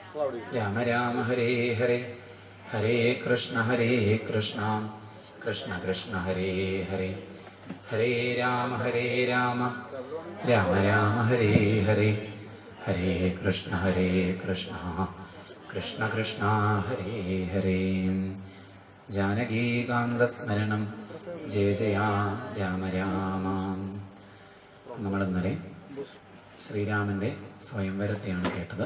രാമ രാമ ഹരേ ഹരേ ഹരേ കൃഷ്ണ ഹരേ കൃഷ്ണ കൃഷ്ണ കൃഷ്ണ ഹരേ ഹരേ ഹരേ രാമ ഹരേ രാമ രാമ രാമ ഹരേ ഹരേ ഹരേ കൃഷ്ണ ഹരേ കൃഷ്ണ കൃഷ്ണ കൃഷ്ണ ഹരേ ഹരേ ജാനകീകാന്തസ്മരണം ജയ ജയ രാമ രാമ നമ്മൾ ഇന്നലെ ശ്രീരാമന്റെ സ്വയംവരത്തെയാണ് കേട്ടത്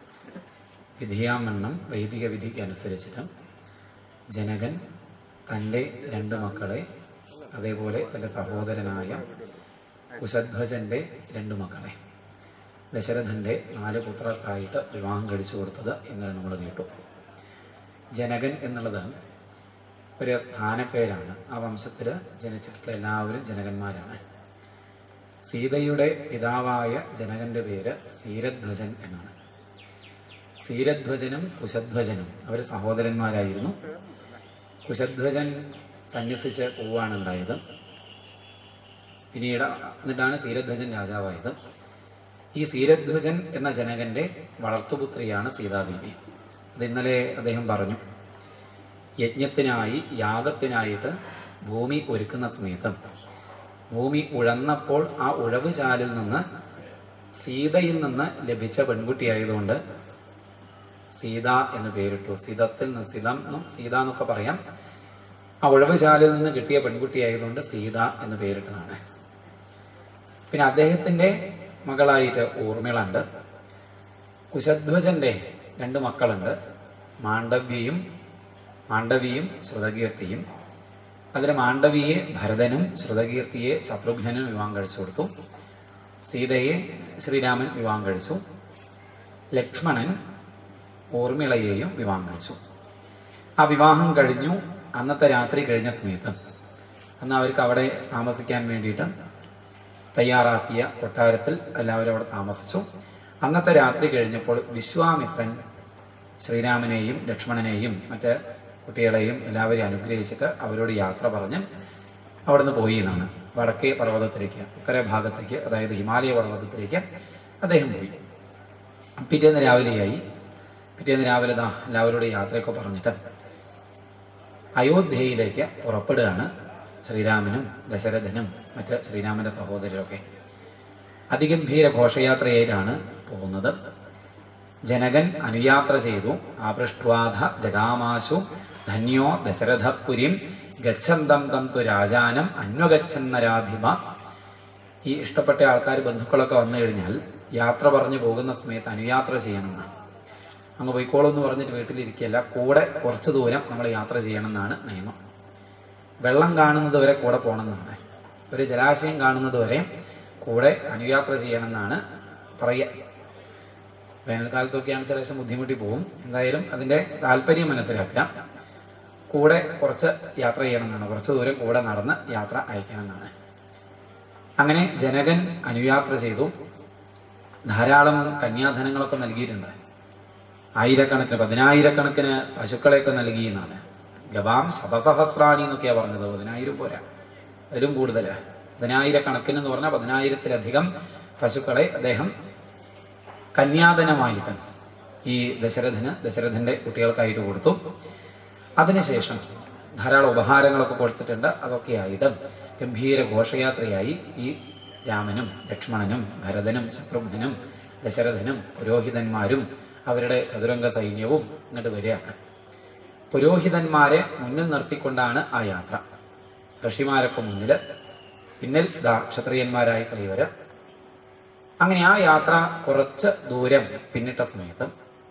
വിധിയാമണ്ണം വൈദിക വിധിക്ക് അനുസരിച്ചിട്ട് ജനകൻ തൻ്റെ രണ്ട് മക്കളെ അതേപോലെ തൻ്റെ സഹോദരനായ കുശധ്വജന്റെ രണ്ട് മക്കളെ ദശരഥന്റെ നാല് പുത്രർക്കായിട്ട് വിവാഹം കഴിച്ചു കൊടുത്തത് ഇന്നലെ നമ്മൾ കേട്ടു ജനകൻ എന്നുള്ളത് ഒരു സ്ഥാനപ്പേരാണ് ആ വംശത്തിൽ ജനിച്ചിട്ടുള്ള എല്ലാവരും ജനകന്മാരാണ് സീതയുടെ പിതാവായ ജനകന്റെ പേര് സീരധ്വജൻ എന്നാണ് സീരധ്വജനും കുശധ്വജനും അവർ സഹോദരന്മാരായിരുന്നു കുശധ്വജൻ സന്യസിച്ച് പോവാണ് ഉണ്ടായത് പിന്നീട് എന്നിട്ടാണ് സീരധ്വജൻ രാജാവായത് ഈ സീരധ്വജൻ എന്ന ജനകന്റെ വളർത്തുപുത്രിയാണ് സീതാദേവി അത് ഇന്നലെ അദ്ദേഹം പറഞ്ഞു യജ്ഞത്തിനായി യാഗത്തിനായിട്ട് ഭൂമി ഒരുക്കുന്ന സമയത്ത് ഭൂമി ഉഴന്നപ്പോൾ ആ ഉഴവ് ചാലിൽ നിന്ന് സീതയിൽ നിന്ന് ലഭിച്ച പെൺകുട്ടിയായതുകൊണ്ട് സീത എന്ന് പേരിട്ടു സീതത്തിൽ നിന്ന് സീതം എന്നും സീത എന്നൊക്കെ പറയാം ആ ഉഴവ് ചാലിൽ നിന്ന് കിട്ടിയ പെൺകുട്ടിയായതുകൊണ്ട് സീത എന്ന് പേരിട്ടതാണ് പിന്നെ അദ്ദേഹത്തിന്റെ മകളായിട്ട് ഊർമിളുണ്ട് കുശധ്വജന്റെ രണ്ട് മക്കളുണ്ട് മാണ്ഡവ്യയും മാണ്ഡവിയും ശ്രുതകീർത്തിയും അതിൽ മാണ്ഡവിയെ ഭരതനും ശ്രുതകീർത്തിയെ ശത്രുഘ്നനും വിവാഹം കഴിച്ചു കൊടുത്തു സീതയെ ശ്രീരാമൻ വിവാഹം കഴിച്ചു ലക്ഷ്മണൻ ഊർമിളയെയും വിവാഹം കഴിച്ചു ആ വിവാഹം കഴിഞ്ഞു അന്നത്തെ രാത്രി കഴിഞ്ഞ സമയത്ത് അന്ന് അവർക്ക് അവിടെ താമസിക്കാൻ വേണ്ടിയിട്ട് തയ്യാറാക്കിയ കൊട്ടാരത്തിൽ എല്ലാവരും അവിടെ താമസിച്ചു അന്നത്തെ രാത്രി കഴിഞ്ഞപ്പോൾ വിശ്വാമിത്രൻ ശ്രീരാമനെയും ലക്ഷ്മണനെയും മറ്റ് കുട്ടികളെയും എല്ലാവരെയും അനുഗ്രഹിച്ചിട്ട് അവരോട് യാത്ര പറഞ്ഞ് അവിടുന്ന് പോയി എന്നാണ് വടക്കേ പർവ്വതത്തിലേക്ക് ഉത്തര ഭാഗത്തേക്ക് അതായത് ഹിമാലയ പർവ്വതത്തിലേക്ക് അദ്ദേഹം പോയി പിറ്റേന്ന് രാവിലെയായി പിറ്റേന്ന് രാവിലെ ദാ എല്ലാവരോടും യാത്രയൊക്കെ പറഞ്ഞിട്ട് അയോധ്യയിലേക്ക് പുറപ്പെടുകയാണ് ശ്രീരാമനും ദശരഥനും മറ്റ് ശ്രീരാമന്റെ സഹോദരരൊക്കെ അതിഗംഭീര ഘോഷയാത്രയായിട്ടാണ് പോകുന്നത് ജനകൻ അനുയാത്ര ചെയ്തു ആപൃഷ്ട്വാധ ജഗാമാശു ധന്യോ ദശരഥപുരിം ഗച്ഛന്തം തം തു രാജാനം അന്വഗച്ഛന്നരാധിപ ഈ ഇഷ്ടപ്പെട്ട ആൾക്കാർ ബന്ധുക്കളൊക്കെ വന്നു കഴിഞ്ഞാൽ യാത്ര പറഞ്ഞു പോകുന്ന സമയത്ത് അനുയാത്ര ചെയ്യണമെന്നാണ് അങ്ങ് പോയിക്കോളൂ എന്ന് പറഞ്ഞിട്ട് വീട്ടിലിരിക്കുകയല്ല കൂടെ കുറച്ച് ദൂരം നമ്മൾ യാത്ര ചെയ്യണമെന്നാണ് നിയമം വെള്ളം കാണുന്നത് വരെ കൂടെ പോകണമെന്നാണ് ഒരു ജലാശയം കാണുന്നത് വരെ കൂടെ അനുയാത്ര ചെയ്യണമെന്നാണ് പറയുക വേനൽക്കാലത്തൊക്കെയാണ് ചില ദിവസം ബുദ്ധിമുട്ടി പോകും എന്തായാലും അതിന്റെ താല്പര്യം മനസ്സിലാക്കുക കൂടെ കുറച്ച് യാത്ര ചെയ്യണമെന്നാണ് കുറച്ച് ദൂരം കൂടെ നടന്ന് യാത്ര അയക്കണമെന്നാണ് അങ്ങനെ ജനകൻ അനുയാത്ര ചെയ്തു ധാരാളം കന്യാധനങ്ങളൊക്കെ നൽകിയിട്ടുണ്ട് ആയിരക്കണക്കിന് പതിനായിരക്കണക്കിന് പശുക്കളെയൊക്കെ നൽകി എന്നാണ് ഗവാം ശതസഹസ്രാണി എന്നൊക്കെയാ പറഞ്ഞത് പതിനായിരം പോരാ അതിലും കൂടുതൽ പതിനായിരക്കണക്കിന് എന്ന് പറഞ്ഞാൽ പതിനായിരത്തിലധികം പശുക്കളെ അദ്ദേഹം കന്യാദനമായിട്ട് ഈ ദശരഥന് ദശരഥന്റെ കുട്ടികൾക്കായിട്ട് കൊടുത്തു അതിനുശേഷം ധാരാളം ഉപഹാരങ്ങളൊക്കെ കൊടുത്തിട്ടുണ്ട് അതൊക്കെ ആയിട്ട് ഗംഭീര ഘോഷയാത്രയായി ഈ രാമനും ലക്ഷ്മണനും ഭരതനും ശത്രുഘ്നനും ദശരഥനും പുരോഹിതന്മാരും അവരുടെ ചതുരംഗ സൈന്യവും ഇങ്ങോട്ട് വരികയാണ് പുരോഹിതന്മാരെ മുന്നിൽ നിർത്തിക്കൊണ്ടാണ് ആ യാത്ര ഋഷിമാരൊക്കെ മുന്നിൽ പിന്നിൽ ദാ ക്ഷത്രിയന്മാരായിട്ടുള്ള ഇവര് അങ്ങനെ ആ യാത്ര കുറച്ച് ദൂരം പിന്നിട്ട സമയത്ത്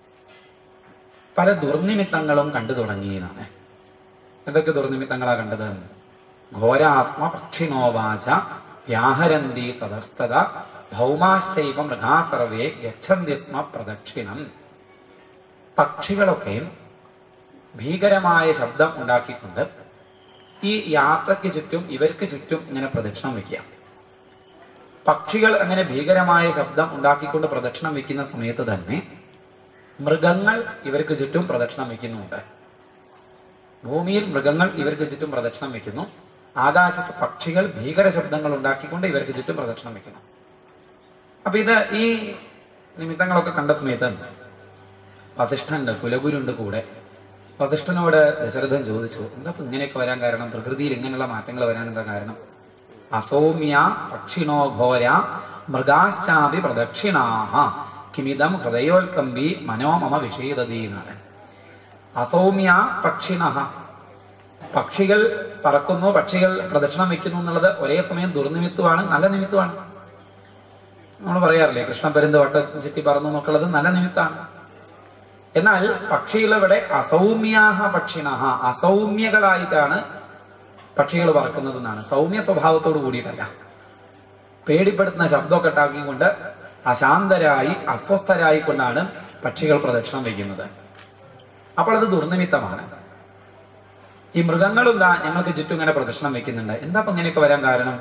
പല ദുർനിമിത്തങ്ങളും കണ്ടു തുടങ്ങിയതാണ് എന്തൊക്കെ ദുർനിമിത്തങ്ങളാ കണ്ടത് ഘോരാസ്മ പക്ഷിനോവാച വ്യാഹരന്തി തതസ്തത ഭൗമാശ്ചൈവ മൃഗാസർവേ ഗച്ഛന്തി സ്മ പ്രദക്ഷിണം പക്ഷികളൊക്കെ ഭീകരമായ ശബ്ദം ഉണ്ടാക്കിക്കൊണ്ട് ഈ യാത്രയ്ക്ക് ചുറ്റും ഇവർക്ക് ചുറ്റും ഇങ്ങനെ പ്രദക്ഷിണം വെക്കുക പക്ഷികൾ അങ്ങനെ ഭീകരമായ ശബ്ദം ഉണ്ടാക്കിക്കൊണ്ട് പ്രദക്ഷിണം വെക്കുന്ന സമയത്ത് തന്നെ മൃഗങ്ങൾ ഇവർക്ക് ചുറ്റും പ്രദക്ഷിണം വെക്കുന്നുണ്ട് ഭൂമിയിൽ മൃഗങ്ങൾ ഇവർക്ക് ചുറ്റും പ്രദക്ഷിണം വെക്കുന്നു ആകാശത്ത് പക്ഷികൾ ഭീകര ശബ്ദങ്ങൾ ഉണ്ടാക്കിക്കൊണ്ട് ഇവർക്ക് ചുറ്റും പ്രദക്ഷിണം വെക്കുന്നു അപ്പൊ ഇത് ഈ നിമിത്തങ്ങളൊക്കെ കണ്ട സമയത്ത് വസിഷ്ഠനുണ്ട് കുലഗുരുണ്ട് കൂടെ വസിഷ്ഠനോട് ദശരഥൻ ചോദിച്ചു എന്താ ഇപ്പൊ ഇങ്ങനെയൊക്കെ വരാൻ കാരണം പ്രകൃതിയിൽ ഇങ്ങനെയുള്ള മാറ്റങ്ങൾ വരാൻ എന്താ കാരണം അസൗമ്യ പക്ഷിണോ ഘോര മൃഗാശ്ചാപി പ്രദക്ഷിണാഹ കിമിതം ഹൃദയോൽക്കമ്പി മനോമമ വിഷേദതി എന്നാണ് അസൗമ്യ പക്ഷിണ പക്ഷികൾ പറക്കുന്നു പക്ഷികൾ പ്രദക്ഷിണം വെക്കുന്നു എന്നുള്ളത് ഒരേ സമയം ദുർനിമിത്തമാണ് നല്ല നിമിത്തമാണ് നമ്മൾ പറയാറില്ലേ കൃഷ്ണപെരുന്ത് വട്ടം ചുറ്റി പറന്നു എന്നൊക്കെയുള്ളത് നല്ല നിമിത്തമാണ് എന്നാൽ പക്ഷികൾ ഇവിടെ അസൗമ്യാഹ പക്ഷിണ അസൗമ്യകളായിട്ടാണ് പക്ഷികൾ പറക്കുന്നത് എന്നാണ് സൗമ്യ സ്വഭാവത്തോട് കൂടിയിട്ടല്ല പേടിപ്പെടുത്തുന്ന ശബ്ദമൊക്കെ ഉണ്ടാക്കിക്കൊണ്ട് അശാന്തരായി അസ്വസ്ഥരായി കൊണ്ടാണ് പക്ഷികൾ പ്രദക്ഷിണം വയ്ക്കുന്നത് അപ്പോൾ അത് ദുർനിമിത്തമാണ് ഈ മൃഗങ്ങളും ദാ ഞങ്ങൾക്ക് ചുറ്റും ഇങ്ങനെ പ്രദക്ഷിണം വെക്കുന്നുണ്ട് എന്താ ഇപ്പൊ ഇങ്ങനെയൊക്കെ വരാൻ കാരണം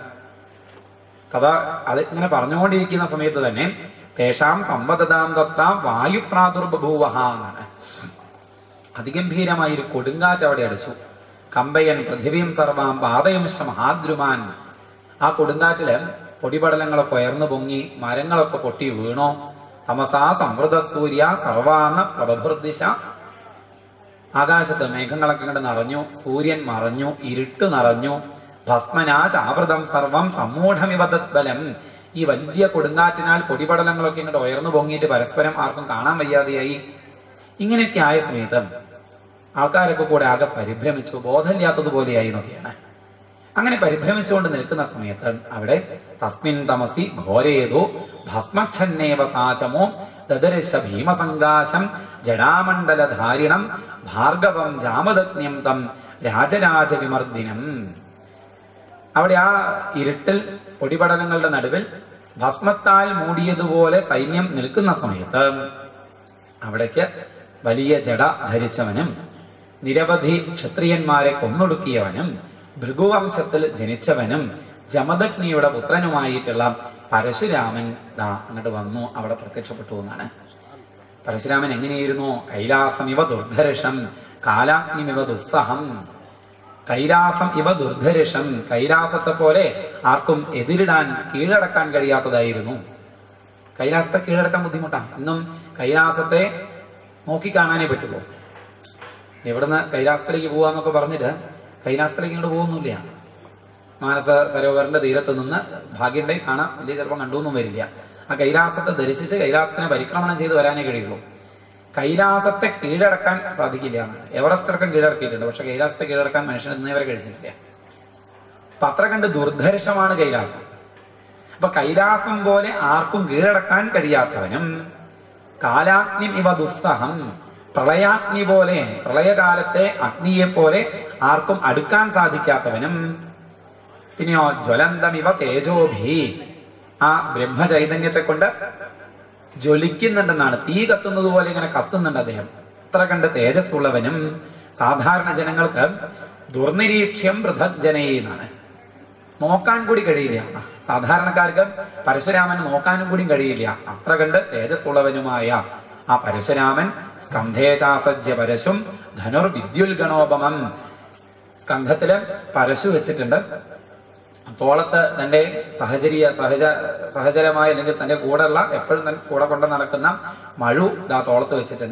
കഥ അത് ഇങ്ങനെ പറഞ്ഞുകൊണ്ടിരിക്കുന്ന സമയത്ത് തന്നെ തേഷാം സമ്പദതാം തത്ര വായു പ്രാദുർബഭൂവഹ എന്നാണ് അതിഗംഭീരമായ ഒരു കൊടുങ്കാറ്റ് അവിടെ അടിച്ചു കമ്പയൻ പൃഥിവിയും സർവാം പാതയംശ മഹാദ്രുമാൻ ആ കൊടുങ്കാറ്റില് പൊടിപടലങ്ങളൊക്കെ ഉയർന്നു പൊങ്ങി മരങ്ങളൊക്കെ പൊട്ടി വീണോ തമസാ സംവൃത സൂര്യ സർവാന്ന പ്രഭൃദിശ ആകാശത്ത് മേഘങ്ങളൊക്കെ ഇങ്ങോട്ട് നിറഞ്ഞു സൂര്യൻ മറഞ്ഞു ഇരുട്ട് നിറഞ്ഞു ഭസ്മനാ ചാവൃതം സർവം സമ്മൂഢമിവ തത്ബലം ഈ വലിയ കൊടുങ്കാറ്റിനാൽ പൊടിപടലങ്ങളൊക്കെ ഇങ്ങോട്ട് ഉയർന്നു പൊങ്ങിയിട്ട് പരസ്പരം ആർക്കും കാണാൻ വയ്യാതെയായി ഇങ്ങനെയൊക്കെ ആയ സമയത്ത് ആൾക്കാരൊക്കെ കൂടെ ആകെ പരിഭ്രമിച്ചു ബോധമില്ലാത്തതുപോലെയായി എന്നൊക്കെയാണ് അങ്ങനെ പരിഭ്രമിച്ചുകൊണ്ട് നിൽക്കുന്ന സമയത്ത് അവിടെ തസ്മിൻ തമസി ഘോരേതോ ഭസ്മച്ഛന്നേവ സാചമോ ദദർശ ഭീമസങ്കാശം ജടാമണ്ഡലധാരിണം ഭാർഗവം ജാമദഗ്ന്യം തം രാജരാജ വിമർദിനം അവിടെ ആ ഇരുട്ടിൽ പൊടിപടലങ്ങളുടെ നടുവിൽ ഭസ്മത്താൽ മൂടിയതുപോലെ സൈന്യം നിൽക്കുന്ന സമയത്ത് അവിടേക്ക് വലിയ ജട ധരിച്ചവനും നിരവധി ക്ഷത്രിയന്മാരെ കൊന്നൊടുക്കിയവനും ഭൃഗുവംശത്തിൽ ജനിച്ചവനും ജമദഗ്നിയുടെ പുത്രനുമായിട്ടുള്ള പരശുരാമൻ ദാ അങ്ങോട്ട് വന്നു അവിടെ പ്രത്യക്ഷപ്പെട്ടു എന്നാണ് പരശുരാമൻ എങ്ങനെയായിരുന്നു കൈലാസമിവ ദുർധർഷം കാലാഗ്നിമിവ ദുസ്സഹം കൈലാസം ഇവ ദുർധരിഷം കൈലാസത്തെ പോലെ ആർക്കും എതിരിടാൻ കീഴടക്കാൻ കഴിയാത്തതായിരുന്നു കൈലാസത്തെ കീഴടക്കാൻ ബുദ്ധിമുട്ടാണ് ഇന്നും കൈലാസത്തെ നോക്കിക്കാണാനേ പറ്റുള്ളൂ ഇവിടുന്ന് കൈലാസത്തിലേക്ക് പോവാന്നൊക്കെ പറഞ്ഞിട്ട് കൈലാസത്തിലേക്ക് ഇങ്ങോട്ട് പോകുന്നില്ല മാനസ സരോവറിന്റെ തീരത്ത് നിന്ന് ഭാഗ്യമുണ്ടെങ്കിൽ കാണാം വലിയ ചിലപ്പോൾ കണ്ടുവൊന്നും വരില്ല ആ കൈലാസത്തെ ദർശിച്ച് കൈലാസത്തിനെ പരിക്രമണം ചെയ്ത് വരാനേ കഴിയുള്ളൂ കൈലാസത്തെ കീഴടക്കാൻ സാധിക്കില്ല എന്ന് എവറസ്റ്റ് അടക്കം കീഴടക്കിയിട്ടുണ്ട് പക്ഷെ കൈലാസത്തെ കീഴടക്കാൻ മനുഷ്യൻ ഇന്നേ വരെ കഴിച്ചിട്ടില്ല അപ്പൊ അത്ര കണ്ട് ദുർധർഷമാണ് കൈലാസം അപ്പൊ കൈലാസം പോലെ ആർക്കും കീഴടക്കാൻ കഴിയാത്തവനും കാലാഗ്നി ഇവ ദുസ്സഹം പ്രളയാഗ്നി പോലെ പ്രളയകാലത്തെ അഗ്നിയെ പോലെ ആർക്കും അടുക്കാൻ സാധിക്കാത്തവനും പിന്നെയോ ജ്വലന്തമിവ തേജോഭി ആ ബ്രഹ്മചൈതന്യത്തെ കൊണ്ട് ജ്വലിക്കുന്നുണ്ടെന്നാണ് തീ കത്തുന്നത് പോലെ ഇങ്ങനെ കത്തുന്നുണ്ട് അദ്ദേഹം അത്ര കണ്ട് തേജസ്സുള്ളവനും സാധാരണ ജനങ്ങൾക്ക് ദുർനിരീക്ഷ്യം പൃഥക് ജനയെന്നാണ് നോക്കാൻ കൂടി കഴിയില്ല സാധാരണക്കാർക്ക് പരശുരാമൻ നോക്കാനും കൂടി കഴിയില്ല അത്ര കണ്ട് തേജസ്സുള്ളവനുമായ ആ പരശുരാമൻ സ്കന്ധേചാസജ്യ പരശും ധനുർവിദ്യുൽഗണോപമം സ്കന്ധത്തില് പരശു വെച്ചിട്ടുണ്ട് തോളത്ത് തന്റെ സഹചര്യ സഹജ സഹചരമായ അല്ലെങ്കിൽ തന്റെ കൂടെയുള്ള എപ്പോഴും തൻ കൂടെ കൊണ്ട് നടക്കുന്ന മഴു ദാ തോളത്ത് വെച്ചിട്ടുണ്ട്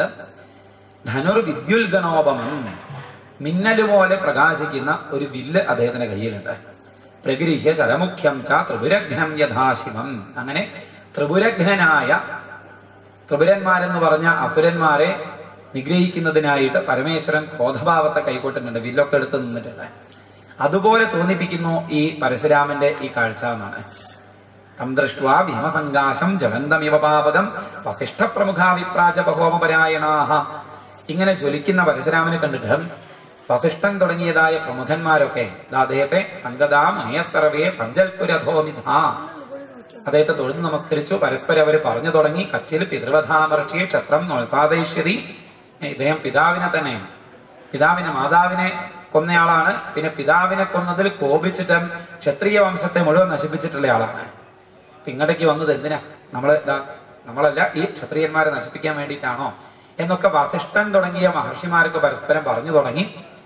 ധനുർ വിദ്യുൽഗണോപമം മിന്നല് പോലെ പ്രകാശിക്കുന്ന ഒരു വില്ല് അദ്ദേഹത്തിന്റെ കയ്യിലുണ്ട് പ്രഗൃഹ്യ ശരമുഖ്യം ച ത്രിപുരഘ്നം യഥാശിവം അങ്ങനെ ത്രിപുരഘ്നനായ ത്രിപുരന്മാരെന്ന് പറഞ്ഞ അസുരന്മാരെ നിഗ്രഹിക്കുന്നതിനായിട്ട് പരമേശ്വരൻ ക്രോധഭാവത്തെ കൈക്കൊട്ടുന്നുണ്ട് വില്ലൊക്കെ എടുത്ത് നിന്നിട്ടുണ്ട് അതുപോലെ തോന്നിപ്പിക്കുന്നു ഈ പരശുരാമന്റെ ഈ കാഴ്ച എന്നാണ് തം ദൃഷ്ട്വാ ഭീമസങ്കാശം ജ്വലന്തമിവ പാപകം വസിഷ്ഠ പ്രമുഖാഭിപ്രാജ ബഹോമപരായണാഹ ഇങ്ങനെ ജ്വലിക്കുന്ന പരശുരാമനെ കണ്ടിട്ട് വസിഷ്ഠൻ തുടങ്ങിയതായ പ്രമുഖന്മാരൊക്കെ ദാ അദ്ദേഹത്തെ സംഗതാ മുനിയസർവേ സഞ്ചൽപുരധോമിധ അദ്ദേഹത്തെ തൊഴുതു നമസ്കരിച്ചു പരസ്പരം അവർ പറഞ്ഞു തുടങ്ങി കച്ചിൽ പിതൃവധാമർഷി ക്ഷത്രം നോത്സാദയിഷ്യതി ഇദ്ദേഹം പിതാവിനെ തന്നെ പിതാവിനെ മാതാവിനെ കൊന്നയാളാണ് പിന്നെ പിതാവിനെ കൊന്നതിൽ കോപിച്ചിട്ട് ക്ഷത്രിയ വംശത്തെ മുഴുവൻ നശിപ്പിച്ചിട്ടുള്ള ആളാണ് ഇപ്പൊ ഇങ്ങോട്ടേക്ക് വന്നത് എന്തിനാ നമ്മള് ഇതാ നമ്മളല്ല ഈ ക്ഷത്രിയന്മാരെ നശിപ്പിക്കാൻ വേണ്ടിയിട്ടാണോ എന്നൊക്കെ വസിഷ്ഠൻ തുടങ്ങിയ മഹർഷിമാർക്ക് പരസ്പരം പറഞ്ഞു തുടങ്ങി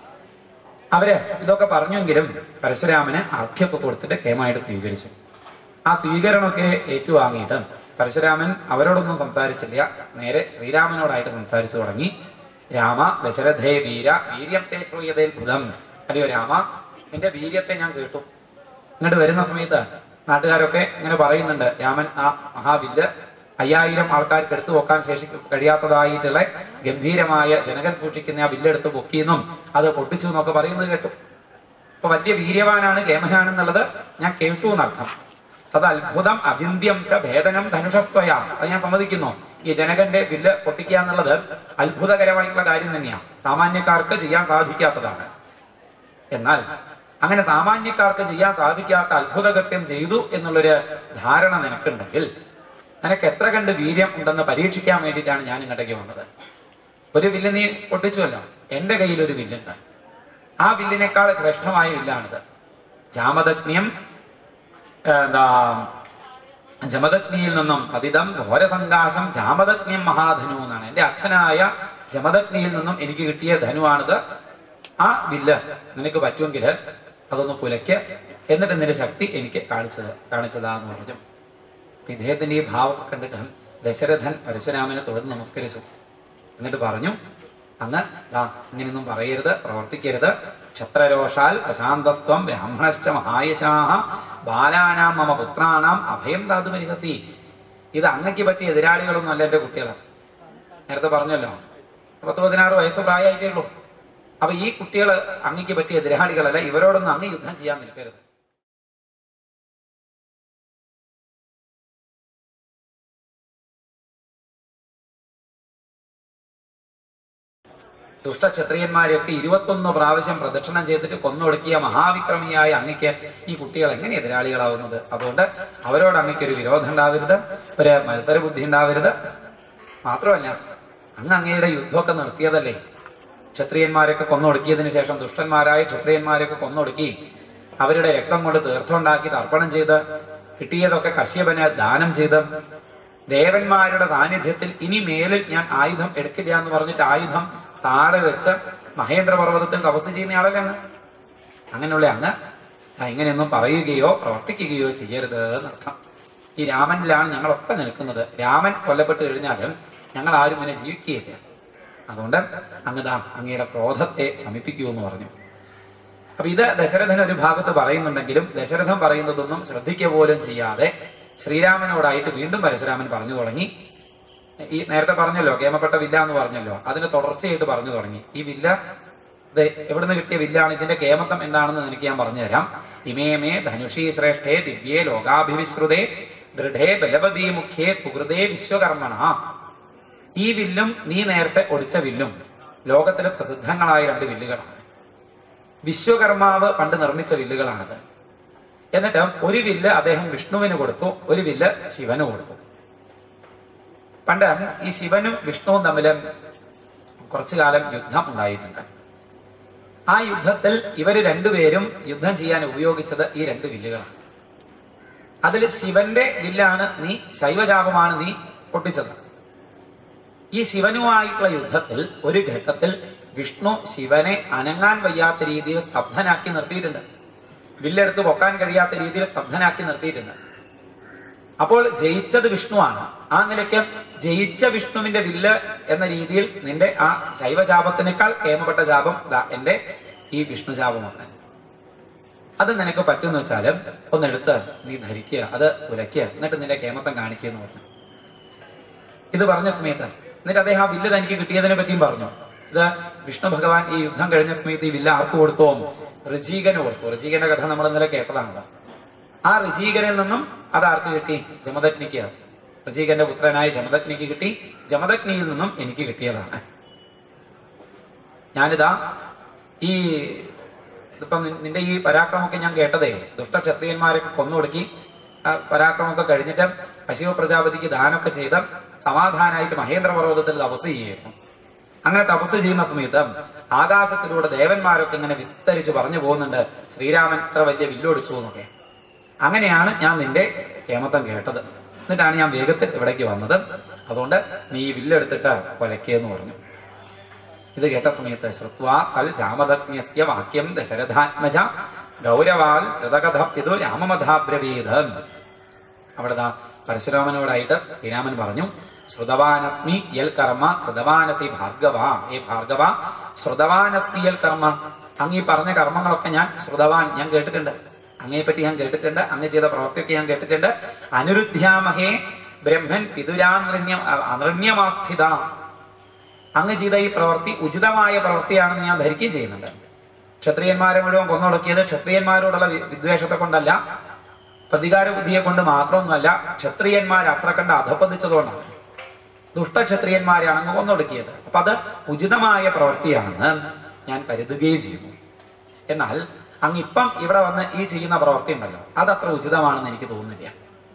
അവര് ഇതൊക്കെ പറഞ്ഞെങ്കിലും പരശുരാമന് ആഖ്യൊക്കെ കൊടുത്തിട്ട് കേമായിട്ട് സ്വീകരിച്ചു ആ സ്വീകരണമൊക്കെ ഏറ്റുവാങ്ങിയിട്ട് പരശുരാമൻ അവരോടൊന്നും സംസാരിച്ചില്ല നേരെ ശ്രീരാമനോടായിട്ട് സംസാരിച്ചു തുടങ്ങി രാമ ദശരഥേ വീര വീര്യത്തെ ശ്രൂയതേത്ഭുതം അല്ലയോ രാമ നിന്റെ വീര്യത്തെ ഞാൻ കേട്ടു ഇങ്ങോട്ട് വരുന്ന സമയത്ത് നാട്ടുകാരൊക്കെ ഇങ്ങനെ പറയുന്നുണ്ട് രാമൻ ആ മഹാവില്ല് അയ്യായിരം ആൾക്കാർക്ക് എടുത്തു വെക്കാൻ ശേഷി കഴിയാത്തതായിട്ടുള്ള ഗംഭീരമായ ജനകൻ സൂക്ഷിക്കുന്ന ആ വില്ലെടുത്ത് പൊക്കിയെന്നും അത് പൊട്ടിച്ചു എന്നൊക്കെ പറയുന്നത് കേട്ടു അപ്പൊ വലിയ വീര്യവാനാണ് കേമനാണെന്നുള്ളത് ഞാൻ കേട്ടു എന്നർത്ഥം തത് അത്ഭുതം അചിന്യം ച ഭേദനം ധനുഷസ്ത്വയ അത് ഞാൻ സമ്മതിക്കുന്നു ഈ ജനകന്റെ വില്ല് പൊട്ടിക്കുക എന്നുള്ളത് അത്ഭുതകരമായിട്ടുള്ള കാര്യം തന്നെയാണ് സാമാന്യക്കാർക്ക് ചെയ്യാൻ സാധിക്കാത്തതാണ് എന്നാൽ അങ്ങനെ സാമാന്യക്കാർക്ക് ചെയ്യാൻ സാധിക്കാത്ത അത്ഭുതകൃത്യം ചെയ്തു എന്നുള്ളൊരു ധാരണ നിനക്കുണ്ടെങ്കിൽ നിനക്ക് എത്ര കണ്ട് വീര്യം ഉണ്ടെന്ന് പരീക്ഷിക്കാൻ വേണ്ടിയിട്ടാണ് ഞാൻ ഇങ്ങോട്ടേക്ക് വന്നത് ഒരു വില്ല് നീ പൊട്ടിച്ചുവല്ലോ എന്റെ കയ്യിൽ ഒരു വില്ലുണ്ട് ആ വില്ലിനേക്കാൾ ശ്രേഷ്ഠമായ വില്ലാണിത് ജാമദഗ്നിയം എന്താ ജമദഗ്നിയിൽ നിന്നും പതിതം ഘോരസങ്കാശം ജാമദഗ്നിയം മഹാധനു എന്നാണ് എന്റെ അച്ഛനായ ജമദഗ്നിയിൽ നിന്നും എനിക്ക് കിട്ടിയ ധനുവാണിത് ആ വില്ല് നിനക്ക് പറ്റുമെങ്കിൽ അതൊന്ന് കുലയ്ക്ക് എന്നിട്ട് നിന്റെ ശക്തി എനിക്ക് കാണിച്ചത് കാണിച്ചതാന്ന് പറഞ്ഞു അപ്പൊ ഇദ്ദേഹത്തിന്റെ ഈ ഭാവമൊക്കെ കണ്ടിട്ട് ദശരഥൻ പരശുരാമനെ തുടർന്ന് നമസ്കരിച്ചു എന്നിട്ട് പറഞ്ഞു അങ്ങ് ദാ ഇങ്ങനെയൊന്നും പറയരുത് പ്രവർത്തിക്കരുത് ക്ഷത്രരോഷാൽ പ്രശാന്തസ്ത്വം ബ്രാഹ്മണശ്ച മഹായശാഹ ബാലാനാം മമ പുത്രാണാം അഭയം ധാതുമരിഹസി ഇത് അങ്ങയ്ക്ക് പറ്റിയ എതിരാളികളൊന്നും അല്ല എന്റെ കുട്ടികളെ നേരത്തെ പറഞ്ഞല്ലോ പത്ത് പതിനാറ് വയസ്സ് പ്രായമായിട്ടേ ഉള്ളൂ അപ്പൊ ഈ കുട്ടികൾ അങ്ങയ്ക്ക് പറ്റിയ എതിരാളികളല്ല ഇവരോടൊന്നും അങ്ങ് യുദ്ധം ചെയ്യാൻ നിൽക്കരുത് ദുഷ്ടക്ഷത്രിയന്മാരെയൊക്കെ ഇരുപത്തൊന്ന് പ്രാവശ്യം പ്രദക്ഷിണം ചെയ്തിട്ട് കൊന്നൊടുക്കിയ മഹാവിക്രമിയായ അങ്ങയ്ക്ക് ഈ കുട്ടികൾ എങ്ങനെ എതിരാളികളാവുന്നത് അതുകൊണ്ട് അവരോട് അങ്ങയ്ക്ക് ഒരു വിരോധം ഉണ്ടാവരുത് ഒരു മത്സര ബുദ്ധി ഉണ്ടാവരുത് മാത്രമല്ല അങ്ങ് അങ്ങയുടെ യുദ്ധമൊക്കെ നിർത്തിയതല്ലേ ക്ഷത്രിയന്മാരൊക്കെ കൊന്നൊടുക്കിയതിനു ശേഷം ദുഷ്ടന്മാരായ ക്ഷത്രിയന്മാരെയൊക്കെ കൊന്നൊടുക്കി അവരുടെ രക്തം കൊണ്ട് തീർത്ഥമുണ്ടാക്കി തർപ്പണം ചെയ്ത് കിട്ടിയതൊക്കെ കശ്യപന് ദാനം ചെയ്ത് ദേവന്മാരുടെ സാന്നിധ്യത്തിൽ ഇനി മേലിൽ ഞാൻ ആയുധം എടുക്കില്ല എന്ന് പറഞ്ഞിട്ട് ആയുധം താഴെ വെച്ച് മഹേന്ദ്ര പർവ്വതത്തിൽ തപസ് ചെയ്യുന്ന ആളല്ലേ അങ്ങ് അങ്ങനെയുള്ള അങ്ങ് ആ ഇങ്ങനെയൊന്നും പറയുകയോ പ്രവർത്തിക്കുകയോ ചെയ്യരുത് എന്നർത്ഥം ഈ രാമനിലാണ് ഞങ്ങളൊക്കെ നിൽക്കുന്നത് രാമൻ കൊല്ലപ്പെട്ട് കഴിഞ്ഞാലും ഞങ്ങൾ ആരും ഇങ്ങനെ ജീവിക്കുകയില്ല അതുകൊണ്ട് അങ്ങ് ദാ അങ്ങയുടെ ക്രോധത്തെ ശമിപ്പിക്കൂ എന്ന് പറഞ്ഞു അപ്പൊ ഇത് ദശരഥൻ ഒരു ഭാഗത്ത് പറയുന്നുണ്ടെങ്കിലും ദശരഥൻ പറയുന്നതൊന്നും ശ്രദ്ധിക്കുക പോലും ചെയ്യാതെ ശ്രീരാമനോടായിട്ട് വീണ്ടും പരശുരാമൻ പറഞ്ഞു തുടങ്ങി ഈ നേരത്തെ പറഞ്ഞല്ലോ കേമപ്പെട്ട വില്ല എന്ന് പറഞ്ഞല്ലോ അതിന് തുടർച്ചയായിട്ട് പറഞ്ഞു തുടങ്ങി ഈ വില്ല ഇത് എവിടുന്ന് കിട്ടിയ വില്ലാണ് ഇതിന്റെ കേമത്വം എന്താണെന്ന് എനിക്ക് ഞാൻ പറഞ്ഞുതരാം ഇമേമേ ധനുഷി ശ്രേഷ്ഠേ ദിവ്യേ ലോകാഭിവിശ്രുതേ ദൃഢേ ബലവതീ മുഖ്യേ സുഹൃതേ വിശ്വകർമ്മണ ഈ വില്ലും നീ നേരത്തെ ഒടിച്ച വില്ലും ലോകത്തിലെ പ്രസിദ്ധങ്ങളായ രണ്ട് വില്ലുകളാണ് വിശ്വകർമാവ് പണ്ട് നിർമ്മിച്ച വില്ലുകളാണത് എന്നിട്ട് ഒരു വില്ല് അദ്ദേഹം വിഷ്ണുവിന് കൊടുത്തു ഒരു വില്ല് ശിവന് കൊടുത്തു പണ്ട് ഈ ശിവനും വിഷ്ണുവും തമ്മിൽ കുറച്ചു കാലം യുദ്ധം ഉണ്ടായിട്ടുണ്ട് ആ യുദ്ധത്തിൽ ഇവര് രണ്ടുപേരും യുദ്ധം ചെയ്യാൻ ഉപയോഗിച്ചത് ഈ രണ്ട് വില്ലുകളാണ് അതിൽ ശിവന്റെ വില്ലാണ് നീ ശൈവചാപമാണ് നീ പൊട്ടിച്ചത് ഈ ശിവനുമായിട്ടുള്ള യുദ്ധത്തിൽ ഒരു ഘട്ടത്തിൽ വിഷ്ണു ശിവനെ അനങ്ങാൻ വയ്യാത്ത രീതിയിൽ സ്തബ്ധനാക്കി നിർത്തിയിട്ടുണ്ട് വില്ലെടുത്ത് പൊക്കാൻ കഴിയാത്ത രീതിയിൽ സ്തബ്ധനാക്കി നിർത്തിയിട്ടുണ്ട് അപ്പോൾ ജയിച്ചത് വിഷ്ണുവാണ് ആ നിലയ്ക്ക് ജയിച്ച വിഷ്ണുവിന്റെ വില്ല് എന്ന രീതിയിൽ നിന്റെ ആ ശൈവചാപത്തിനേക്കാൾ കേമപ്പെട്ട ചാപം ദാ എന്റെ ഈ വിഷ്ണു ചാപമാണ് അത് നിനക്ക് പറ്റുമെന്ന് വെച്ചാല് ഒന്നെടുത്ത് നീ ധരിക്കുക അത് ഉലയ്ക്കുക എന്നിട്ട് നിന്റെ കേമത്തം കാണിക്കുക എന്ന് പറഞ്ഞു ഇത് പറഞ്ഞ സമയത്ത് എന്നിട്ട് അദ്ദേഹം ആ വില്ല് തനിക്ക് കിട്ടിയതിനെ പറ്റിയും പറഞ്ഞു ഇത് വിഷ്ണു ഭഗവാൻ ഈ യുദ്ധം കഴിഞ്ഞ സമയത്ത് ഈ വില്ല് ആർക്ക് കൊടുത്തോ ഋജീകന് കൊടുത്തു ഋജീകന്റെ കഥ നമ്മൾ ഇന്നലെ കേട്ടതാണല്ലോ ആ ഋജീകനിൽ നിന്നും അത് ആർക്ക് കിട്ടി ജമദഗ്നിക്ക് ഋജീകന്റെ പുത്രനായ ജമദഗ്നിക്ക് കിട്ടി ജമദഗ്നിയിൽ നിന്നും എനിക്ക് കിട്ടിയതാണ് ഞാനിതാ ഈ ഇതിപ്പം നി- നിന്റെ ഈ പരാക്രമമൊക്കെ ഞാൻ കേട്ടതേ ദുഷ്ടക്ഷത്രിയന്മാരൊക്കെ കൊന്നൊടുക്കി ആ പരാക്രമമൊക്കെ കഴിഞ്ഞിട്ട് അശിവ പ്രജാപതിക്ക് ദാനമൊക്കെ ചെയ്ത് സമാധാനമായിട്ട് മഹേന്ദ്ര പർവ്വതത്തിൽ തപസ് ചെയ്യുന്നു അങ്ങനെ തപസ് ചെയ്യുന്ന സമയത്ത് ആകാശത്തിലൂടെ ദേവന്മാരൊക്കെ ഇങ്ങനെ വിസ്തരിച്ച് പറഞ്ഞു പോകുന്നുണ്ട് ശ്രീരാമൻ ഇത്ര വലിയ വില്ലൊടിച്ചു എന്നൊക്കെ അങ്ങനെയാണ് ഞാൻ നിന്റെ കേമത്തം കേട്ടത് എന്നിട്ടാണ് ഞാൻ വേഗത്തിൽ ഇവിടേക്ക് വന്നത് അതുകൊണ്ട് നീ ഈ വില്ലെടുത്തിട്ട് കൊലക്കേന്ന് പറഞ്ഞു ഇത് കേട്ട സമയത്ത് ശ്രുത്വാ തൽ രാമദഗ്ന്യസ്യ വാക്യം ദശരഥാത്മജ ഗൗരവാൽ കൃതകഥ ഇതു രാമമധാബ്രവീത് അവിടെ ദാ പരശുരാമനോടായിട്ട് ശ്രീരാമൻ പറഞ്ഞു ശ്രുതവാനസ്മി യൽ കർമ്മ കൃതവാനസി ഭാർഗവ ഏ ഭാർഗവ ശ്രുതവാനസ്മി യൽ കർമ്മ അങ്ങ് ഈ പറഞ്ഞ കർമ്മങ്ങളൊക്കെ ഞാൻ ശ്രുതവാൻ ഞാൻ കേട്ടിട്ടുണ്ട് അങ്ങയെ പറ്റി ഞാൻ കേട്ടിട്ടുണ്ട് അങ്ങ് ചെയ്ത പ്രവൃത്തിയൊക്കെ ഞാൻ കേട്ടിട്ടുണ്ട് അനുരുദ്ധ്യാമഹേ ബ്രഹ്മൻ പിതുരാനൃണ്യ അനൃണ്യമാസ്ഥിത അങ്ങ് ചെയ്ത ഈ പ്രവൃത്തി ഉചിതമായ പ്രവൃത്തിയാണെന്ന് ഞാൻ ധരിക്കുകയും ചെയ്യുന്നുണ്ട് ക്ഷത്രിയന്മാരെ മുഴുവൻ കൊന്നൊടുക്കിയത് ക്ഷത്രിയന്മാരോടുള്ള വി- വിദ്വേഷത്തെ കൊണ്ടല്ല പ്രതികാര ബുദ്ധിയെ കൊണ്ട് മാത്രമൊന്നുമല്ല ക്ഷത്രിയന്മാർ അത്ര കണ്ട് അധപ്പതിച്ചതുകൊണ്ടാണ് ദുഷ്ടക്ഷത്രിയന്മാരെയാണ് അങ്ങ് കൊന്നൊടുക്കിയത് അപ്പൊ അത് ഉചിതമായ പ്രവൃത്തിയാണെന്ന് ഞാൻ കരുതുകയും ചെയ്യുന്നു എന്നാൽ അങ്ങ് ഇപ്പം ഇവിടെ വന്ന് ഈ ചെയ്യുന്ന പ്രവൃത്തി ഉണ്ടല്ലോ അത് അത്ര ഉചിതമാണെന്ന് എനിക്ക് തോന്നുന്നില്ല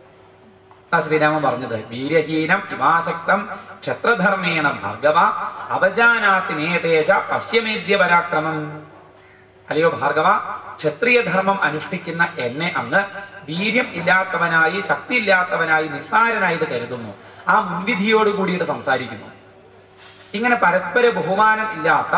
ആ ശ്രീരാമൻ പറഞ്ഞത് വീര്യഹീനം ഇവാശക്തം ക്ഷത്രധർമ്മേണ ഭാർഗവ അവജാനാസി നേതേജ പശ്യമേദ്യ പരാക്രമം അല്ലയോ ഭാർഗവ ക്ഷത്രിയ ധർമ്മം അനുഷ്ഠിക്കുന്ന എന്നെ അങ്ങ് വീര്യം ഇല്ലാത്തവനായി ശക്തി ഇല്ലാത്തവനായി നിസ്സാരനായിട്ട് കരുതുന്നു ആ മുൻവിധിയോട് കൂടിയിട്ട് സംസാരിക്കുന്നു ഇങ്ങനെ പരസ്പര ബഹുമാനം ഇല്ലാത്ത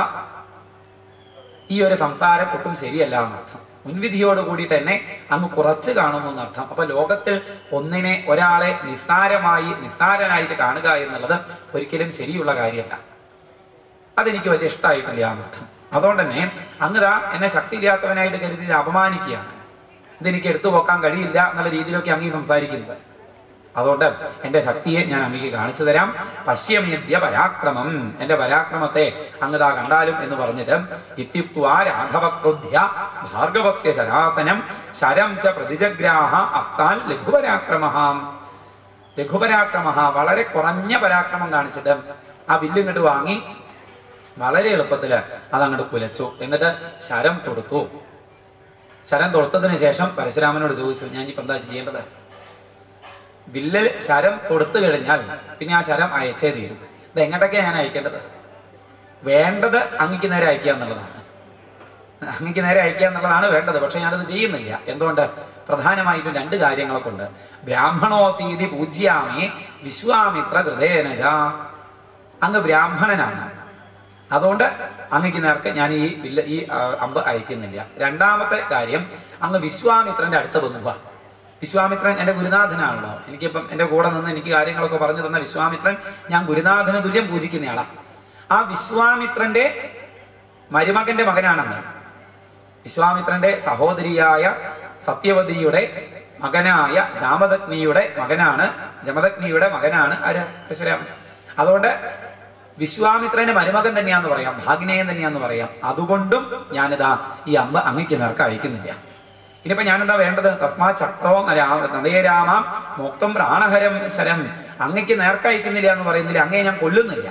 ഈ ഒരു സംസാരം ഒട്ടും ശരിയല്ല എന്നർത്ഥം മുൻവിധിയോട് കൂടിയിട്ട് എന്നെ അങ്ങ് കുറച്ച് കാണുന്നു എന്നർത്ഥം അപ്പൊ ലോകത്തിൽ ഒന്നിനെ ഒരാളെ നിസ്സാരമായി നിസ്സാരനായിട്ട് കാണുക എന്നുള്ളത് ഒരിക്കലും ശരിയുള്ള കാര്യമല്ല അതെനിക്ക് വലിയ ഇഷ്ടമായിട്ടില്ല എന്നർത്ഥം അതുകൊണ്ട് തന്നെ അങ്ങതാ എന്നെ ശക്തി ഇല്ലാത്തവനായിട്ട് കരുതി അപമാനിക്കുകയാണ് ഇതെനിക്ക് എടുത്തു പോക്കാൻ കഴിയില്ല എന്നുള്ള രീതിയിലൊക്കെ അങ്ങീ സംസാരിക്കുന്നത് അതുകൊണ്ട് എന്റെ ശക്തിയെ ഞാൻ അങ്ങേക്ക് കാണിച്ചു തരാം പശ്യമേദ്യ പരാക്രമം എന്റെ പരാക്രമത്തെ അങ്ങതാ കണ്ടാലും എന്ന് പറഞ്ഞിട്ട് ഇത്യുക്വാ രാഘവക്രുദ്ധ്യ ഭാർഗവസ്യ ശരാസനം ശരം ച പ്രതിജഗ്രാഹ അസ്താൻ ലഘുപരാക്രമ ലഘുപരാക്രമ വളരെ കുറഞ്ഞ പരാക്രമം കാണിച്ചിട്ട് ആ വില്ല് ഇങ്ങോട്ട് വാങ്ങി വളരെ എളുപ്പത്തില് അതങ്ങോട്ട് കുലച്ചു എന്നിട്ട് ശരം തൊടുത്തു ശരം തൊടുത്തതിന് ശേഷം പരശുരാമനോട് ചോദിച്ചു ഞാൻ ഇപ്പൊ എന്താ ചെയ്യേണ്ടത് വില്ലിൽ ശരം തൊടുത്തു കഴിഞ്ഞാൽ പിന്നെ ആ ശരം അയച്ചേ തീരും ഇത് എങ്ങോട്ടൊക്കെയാ ഞാൻ അയക്കേണ്ടത് വേണ്ടത് അങ്ങക്ക് നേരെ അയക്കുക എന്നുള്ളതാണ് അങ്ങക്ക് നേരെ അയക്കുക എന്നുള്ളതാണ് വേണ്ടത് പക്ഷെ ഞാനത് ചെയ്യുന്നില്ല എന്തുകൊണ്ട് പ്രധാനമായിട്ടും രണ്ട് കാര്യങ്ങളെ കൊണ്ട് ബ്രാഹ്മണോസീതി പൂജ്യാമി വിശ്വാമിത്ര ഹൃദയനജ അങ്ങ് ബ്രാഹ്മണനാണ് അതുകൊണ്ട് അങ്ങക്ക് നേർക്ക് ഞാൻ ഈ വില്ല ഈ ആ, അമ്പ് അയക്കുന്നില്ല രണ്ടാമത്തെ കാര്യം അങ്ങ് വിശ്വാമിത്രന്റെ അടുത്ത് ബന്ധുവ വിശ്വാമിത്രൻ എന്റെ ഗുരുനാഥനാണല്ലോ എനിക്കിപ്പം എന്റെ കൂടെ നിന്ന് എനിക്ക് കാര്യങ്ങളൊക്കെ പറഞ്ഞു തന്ന വിശ്വാമിത്രൻ ഞാൻ ഗുരുനാഥന് തുല്യം പൂജിക്കുന്നയാളാ ആ വിശ്വാമിത്രന്റെ മരുമകന്റെ മകനാണെന്ന് വിശ്വാമിത്രന്റെ സഹോദരിയായ സത്യവതിയുടെ മകനായ ജാമദഗ്നിയുടെ മകനാണ് ജമദഗ്നിയുടെ മകനാണ് ആര് പരശുരാമൻ അതുകൊണ്ട് വിശ്വാമിത്രന്റെ മരുമകൻ തന്നെയാന്ന് പറയാം ഭാഗ്നേയൻ തന്നെയാന്ന് പറയാം അതുകൊണ്ടും ഞാനിതാ ഈ അമ്പ് അങ്ങയ്ക്ക് നേർക്ക് അയക്കുന്നില്ല ഇനിയിപ്പോ ഞാനെന്താ വേണ്ടത് തസ്മാ ചക്രോ നദയരാമാം മോക്തം പ്രാണഹരം ശരം അങ്ങയ്ക്ക് നേർക്ക് അയക്കുന്നില്ല എന്ന് പറയുന്നില്ല അങ്ങയെ ഞാൻ കൊല്ലുന്നില്ല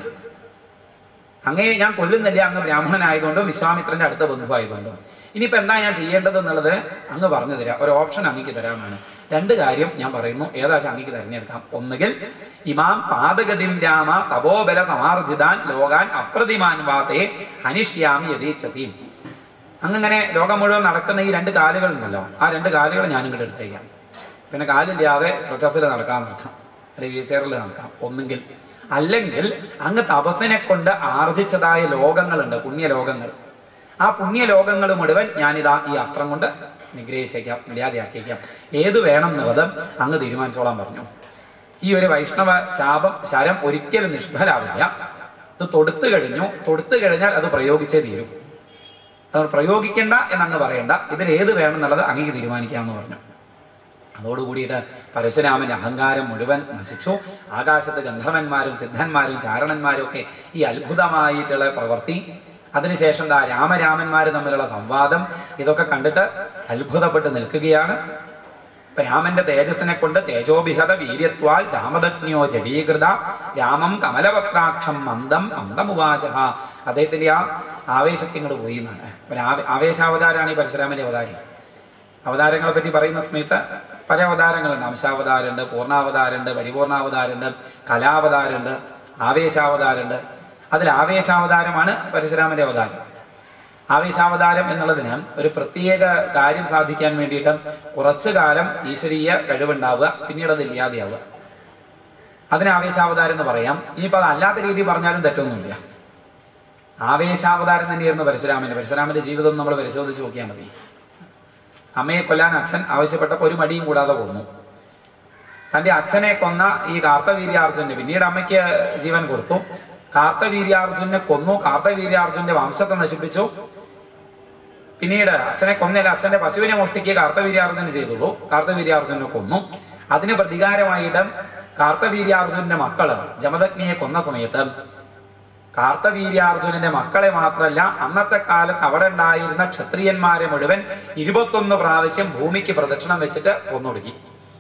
അങ്ങയെ ഞാൻ കൊല്ലുന്നില്ല അങ്ങ് ബ്രാഹ്മണനായതുകൊണ്ടും വിശ്വാമിത്രന്റെ അടുത്ത ബന്ധുവായതുകൊണ്ടും ഇനിയിപ്പോ എന്താ ഞാൻ ചെയ്യേണ്ടത് എന്നുള്ളത് അങ്ങ് പറഞ്ഞു തരാം ഒരു ഓപ്ഷൻ അങ്ങക്ക് തരാമാണ് രണ്ട് കാര്യം ഞാൻ പറയുന്നു ഏതാ വെച്ചാൽ അങ്ങക്ക് തിരഞ്ഞെടുക്കാം ഒന്നുകിൽ ഇമാം പാതഗതിം രാമ തപോബല സമാർജിതാൻ ലോകാൻ അപ്രതിമാൻ വാതേ ഹനിഷ്യാമി യഥേച്ഛസീം അങ്ങനെ ലോകം മുഴുവൻ നടക്കുന്ന ഈ രണ്ട് കാലുകൾ ഉണ്ടല്ലോ ആ രണ്ട് കാലുകൾ ഞാൻ ഇങ്ങോട്ട് എടുത്തേക്കാം പിന്നെ കാലില്ലാതെ പ്രൊച്ചസിൽ നടക്കാൻ നടത്താം അല്ലെങ്കിൽ വീൽ ചെയറിൽ നടക്കാം ഒന്നുകിൽ അല്ലെങ്കിൽ അങ്ങ് തപസ്സിനെ കൊണ്ട് ആർജിച്ചതായ ലോകങ്ങളുണ്ട് പുണ്യലോകങ്ങൾ ആ പുണ്യലോകങ്ങൾ മുഴുവൻ ഞാനിതാ ഈ അസ്ത്രം കൊണ്ട് നിഗ്രഹിച്ചേക്കാം ഇല്ലാതെയാക്കിയേക്കാം ഏത് വേണം എന്നുള്ളത് അങ്ങ് തീരുമാനിച്ചോളാൻ പറഞ്ഞു ഈ ഒരു വൈഷ്ണവ ശാപം ശരം ഒരിക്കലും നിഷ്ഫലാവില്ല ഇത് തൊടുത്തു കഴിഞ്ഞു തൊടുത്തു കഴിഞ്ഞാൽ അത് പ്രയോഗിച്ചേ തീരും അത് പ്രയോഗിക്കണ്ട എന്നങ്ങ് പറയണ്ട ഇതിൽ ഏത് വേണം എന്നുള്ളത് അങ്ങേക്ക് തീരുമാനിക്കാമെന്ന് പറഞ്ഞു അതോടുകൂടിയിട്ട് പരശുരാമന്റെ അഹങ്കാരം മുഴുവൻ നശിച്ചു ആകാശത്ത് ഗന്ധർവന്മാരും സിദ്ധന്മാരും ചാരണന്മാരും ഒക്കെ ഈ അത്ഭുതമായിട്ടുള്ള പ്രവൃത്തി അതിനുശേഷം ദാ രാമരാമന്മാർ തമ്മിലുള്ള സംവാദം ഇതൊക്കെ കണ്ടിട്ട് അത്ഭുതപ്പെട്ട് നിൽക്കുകയാണ് ഇപ്പൊ രാമന്റെ തേജസ്സിനെ കൊണ്ട് തേജോഭിഹത വീര്യത്വാൽ ജാമദഗ്നിയോ ജഡീകൃത രാമം കമലപത്രാക്ഷം മന്ദം മന്ദമുവാച അദ്ദേഹത്തിന്റെ ആ ആവേശത്തെ ഇങ്ങോട്ട് പോയി എന്നാണ് ഒരു ആവേ- ആവേശാവതാരാണ് ഈ പരശുരാമന്റെ അവതാരം അവതാരങ്ങളെ പറ്റി പറയുന്ന സമയത്ത് പല അവതാരങ്ങളുണ്ട് അംശാവതാരുണ്ട് പൂർണ്ണാവതാരുണ്ട് പരിപൂർണാവതാരുണ്ട് കലാവതാരുണ്ട് ആവേശാവതാരുണ്ട് അതിൽ ആവേശാവതാരമാണ് പരശുരാമന്റെ അവതാരം ആവേശാവതാരം എന്നുള്ളതിന് ഒരു പ്രത്യേക കാര്യം സാധിക്കാൻ വേണ്ടിയിട്ട് കുറച്ചു കാലം ഈശ്വരീയ കഴിവുണ്ടാവുക പിന്നീട് അത് ഇല്ലാതെയാവുക അതിന് ആവേശാവതാരം എന്ന് പറയാം ഇനിയിപ്പോൾ അത് അല്ലാത്ത രീതി പറഞ്ഞാലും തെറ്റൊന്നുമില്ല ആവേശാവതാരം തന്നെയായിരുന്നു പരശുരാമന്റെ പരശുരാമന്റെ ജീവിതം നമ്മൾ പരിശോധിച്ച് നോക്കിയാൽ മതി അമ്മയെ കൊല്ലാൻ അച്ഛൻ ആവശ്യപ്പെട്ടപ്പോൾ ഒരു മടിയും കൂടാതെ കൊന്നു തന്റെ അച്ഛനെ കൊന്ന ഈ കാർത്തവീര്യാർജുന് പിന്നീട് അമ്മയ്ക്ക് ജീവൻ കൊടുത്തു കാർത്തവീര്യാർജുനെ കൊന്നു കാർത്തവീര്യാർജുന്റെ വംശത്തെ നശിപ്പിച്ചു പിന്നീട് അച്ഛനെ കൊന്നല്ല അച്ഛന്റെ പശുവിനെ മോഷ്ടിക്കുക കാർത്തവീര്യാർജുന് ചെയ്തുള്ളൂ കാർത്തവീര്യാർജുനെ കൊന്നു അതിന് പ്രതികാരമായിട്ട് കാർത്തവീര്യാർജുനന്റെ മക്കള് ജമദഗ്നിയെ കൊന്ന സമയത്ത് കാർത്തവീര്യാർജുനന്റെ മക്കളെ മാത്രമല്ല അന്നത്തെ കാലത്ത് അവിടെ ഉണ്ടായിരുന്ന ക്ഷത്രിയന്മാരെ മുഴുവൻ ഇരുപത്തൊന്ന് പ്രാവശ്യം ഭൂമിക്ക് പ്രദക്ഷിണം വെച്ചിട്ട് കൊന്നൊടുക്കി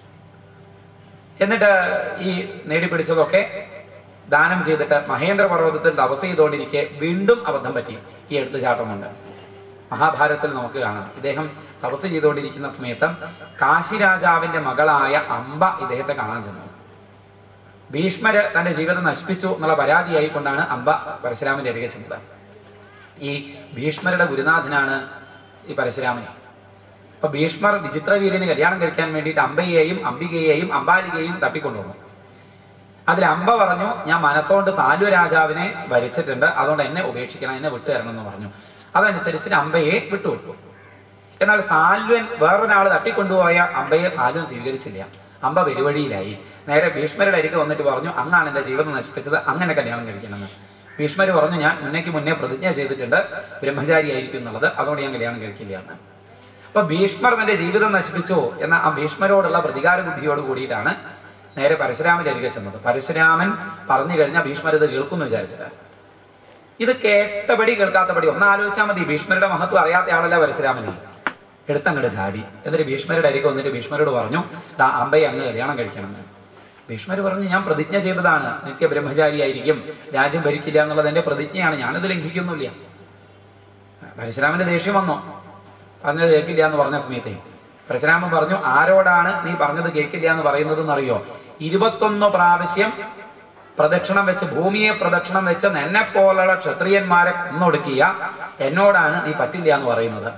എന്നിട്ട് ഈ നേടിപ്പിടിച്ചതൊക്കെ ദാനം ചെയ്തിട്ട് മഹേന്ദ്ര പർവ്വതത്തിൽ തപസ് ചെയ്തുകൊണ്ടിരിക്കെ വീണ്ടും അബദ്ധം പറ്റി ഈ എടുത്തുചാട്ടം കൊണ്ട് മഹാഭാരതത്തിൽ നമുക്ക് കാണാം ഇദ്ദേഹം തപസ് ചെയ്തുകൊണ്ടിരിക്കുന്ന സമയത്ത് കാശി രാജാവിന്റെ മകളായ അംബ ഇദ്ദേഹത്തെ കാണാൻ ചെന്നു ഭീഷ്മര് തന്റെ ജീവിതം നശിപ്പിച്ചു എന്നുള്ള പരാതിയായി കൊണ്ടാണ് അംബ പരശുരാമന്റെ അരികെ ചെന്നത് ഈ ഭീഷ്മരുടെ ഗുരുനാഥനാണ് ഈ പരശുരാമൻ അപ്പൊ ഭീഷ്മർ വിചിത്രവീരന് കല്യാണം കഴിക്കാൻ വേണ്ടിയിട്ട് അമ്പയെയും അംബികയെയും അംബാലികയെയും തട്ടിക്കൊണ്ടുവന്നു അതിൽ അമ്പ പറഞ്ഞു ഞാൻ മനസ്സുകൊണ്ട് സാലു രാജാവിനെ ഭരിച്ചിട്ടുണ്ട് അതുകൊണ്ട് എന്നെ ഉപേക്ഷിക്കണം എന്നെ വിട്ടു തരണം എന്ന് പറഞ്ഞു അതനുസരിച്ച് അമ്പയെ വിട്ടുകൊടുത്തു എന്നാൽ സാൽവൻ വേറൊരാൾ തട്ടിക്കൊണ്ടുപോയ അമ്പയെ സാൽവൻ സ്വീകരിച്ചില്ല അമ്പ പെരുവഴിയിലായി നേരെ ഭീഷ്മരുടെ അരികെ വന്നിട്ട് പറഞ്ഞു അങ്ങാണ് എന്റെ ജീവിതം നശിപ്പിച്ചത് അങ്ങനെ കല്യാണം കഴിക്കണമെന്ന് ഭീഷ്മര് പറഞ്ഞു ഞാൻ മുന്നേക്ക് മുന്നേ പ്രതിജ്ഞ ചെയ്തിട്ടുണ്ട് ബ്രഹ്മചാരി ആയിരിക്കും എന്നുള്ളത് അതുകൊണ്ട് ഞാൻ കല്യാണം കഴിക്കില്ല എന്ന് അപ്പൊ ഭീഷ്മർ തന്റെ ജീവിതം നശിപ്പിച്ചു എന്ന ആ ഭീഷ്മരോടുള്ള പ്രതികാര ബുദ്ധിയോട് കൂടിയിട്ടാണ് നേരെ പരശുരാമന്റെ അരികെ ചെന്നത് പരശുരാമൻ പറഞ്ഞു കഴിഞ്ഞാൽ ഭീഷ്മർ ഇത് കേൾക്കുന്നു വിചാരിച്ചിട്ട് ഇത് കേട്ടപടി കേൾക്കാത്തപടി ഒന്ന് ആലോചിച്ചാൽ മതി ഭീഷ്മരുടെ മഹത്വം അറിയാത്ത ആളല്ല പരശുരാമന് എടുത്തങ്ങോട്ട് ചാടി എന്നിട്ട് ഭീഷ്മരുടെ അരികെ വന്നിട്ട് ഭീഷ്മരോട് പറഞ്ഞു ദാ അമ്പയെ അങ്ങ് കല്യാണം കഴിക്കണം എന്ന് ഭീഷ്മർ പറഞ്ഞു ഞാൻ പ്രതിജ്ഞ ചെയ്തതാണ് നിത്യ ബ്രഹ്മചാരിയായിരിക്കും രാജ്യം ഭരിക്കില്ല എന്നുള്ളത് എന്റെ പ്രതിജ്ഞയാണ് ഞാനത് ലംഘിക്കുന്നില്ല പരശുരാമന്റെ ദേഷ്യം വന്നു പറഞ്ഞത് കേൾക്കില്ല എന്ന് പറഞ്ഞ സമയത്തെ പരശുരാമൻ പറഞ്ഞു ആരോടാണ് നീ പറഞ്ഞത് കേൾക്കില്ല എന്ന് പറയുന്നത് എന്നറിയോ ഇരുപത്തൊന്ന് പ്രാവശ്യം പ്രദക്ഷിണം വെച്ച് ഭൂമിയെ പ്രദക്ഷിണം വെച്ച് എന്നെ പോലുള്ള ക്ഷത്രിയന്മാരെ കൊന്നൊടുക്കിയ എന്നോടാണ് നീ പറ്റില്ല എന്ന് പറയുന്നത്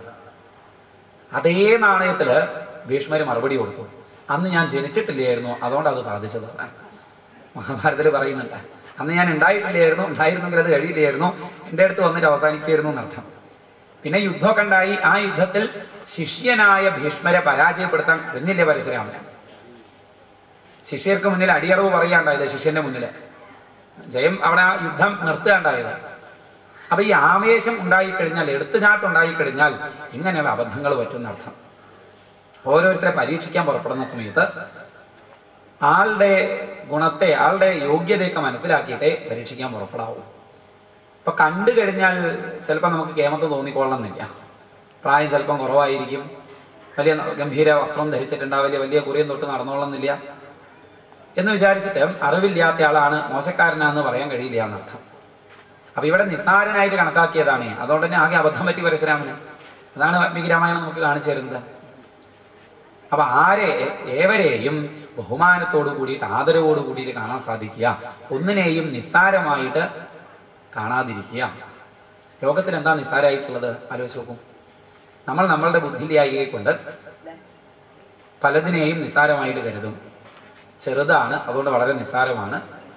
അതേ നാണയത്തില് ഭീഷ്മര് മറുപടി കൊടുത്തു അന്ന് ഞാൻ ജനിച്ചിട്ടില്ലായിരുന്നു അതുകൊണ്ട് അത് സാധിച്ചത് മഹാഭാരതത്തിൽ പറയുന്നുണ്ട് അന്ന് ഞാൻ ഉണ്ടായിട്ടില്ലായിരുന്നു ഉണ്ടായിരുന്നെങ്കിൽ അത് കഴിയില്ലായിരുന്നു എൻ്റെ അടുത്ത് വന്നിട്ട് അവസാനിക്കുമായിരുന്നു എന്നർത്ഥം പിന്നെ യുദ്ധമൊക്കെ ഉണ്ടായി ആ യുദ്ധത്തിൽ ശിഷ്യനായ ഭീഷ്മരെ പരാജയപ്പെടുത്താൻ കഴിഞ്ഞില്ലേ പരശുരാമൻ ശിഷ്യർക്ക് മുന്നിൽ അടിയറവ് പറയാണ്ടായത് ശിഷ്യന്റെ മുന്നിൽ ജയം അവിടെ ആ യുദ്ധം നിർത്തുകയുണ്ടായത് അപ്പൊ ഈ ആവേശം ഉണ്ടായിക്കഴിഞ്ഞാൽ എടുത്തുചാട്ടം ഉണ്ടായിക്കഴിഞ്ഞാൽ ഇങ്ങനെയുള്ള അബദ്ധങ്ങൾ പറ്റുന്ന അർത്ഥം ഓരോരുത്തരെ പരീക്ഷിക്കാൻ പുറപ്പെടുന്ന സമയത്ത് ആളുടെ ഗുണത്തെ ആളുടെ യോഗ്യതയൊക്കെ മനസ്സിലാക്കിയിട്ടേ പരീക്ഷിക്കാൻ പുറപ്പെടാവൂ ഇപ്പൊ കണ്ടു കഴിഞ്ഞാൽ ചിലപ്പോൾ നമുക്ക് കേമത്ത് തോന്നിക്കൊള്ളണമെന്നില്ല പ്രായം ചിലപ്പം കുറവായിരിക്കും വലിയ ഗംഭീര വസ്ത്രം ധരിച്ചിട്ടുണ്ടാവില്ല വലിയ കുറിയും തൊട്ട് നടന്നോളന്നില്ല എന്ന് വിചാരിച്ചിട്ട് അറിവില്ലാത്ത ആളാണ് മോശക്കാരനാന്ന് പറയാൻ കഴിയില്ല എന്നർത്ഥം അപ്പൊ ഇവിടെ നിസ്സാരനായിട്ട് കണക്കാക്കിയതാണ് അതുകൊണ്ട് തന്നെ ആകെ അബദ്ധം പറ്റി പരശുരാമന് അതാണ് വാൽമീകി രാമായണം നമുക്ക് കാണിച്ചു തരുന്നത് അപ്പൊ ആരെ ഏവരെയും ബഹുമാനത്തോടു കൂടിയിട്ട് ആദരവോട് കൂടിയിട്ട് കാണാൻ സാധിക്കുക ഒന്നിനെയും നിസ്സാരമായിട്ട് കാണാതിരിക്കുക ലോകത്തിൽ എന്താ നിസ്സാരമായിട്ടുള്ളത് ആലോചിച്ച് നോക്കും നമ്മൾ നമ്മളുടെ ബുദ്ധിയിലായി കൊണ്ട് പലതിനെയും നിസ്സാരമായിട്ട് കരുതും ചെറുതാണ് അതുകൊണ്ട് വളരെ നിസ്സാരമാണ്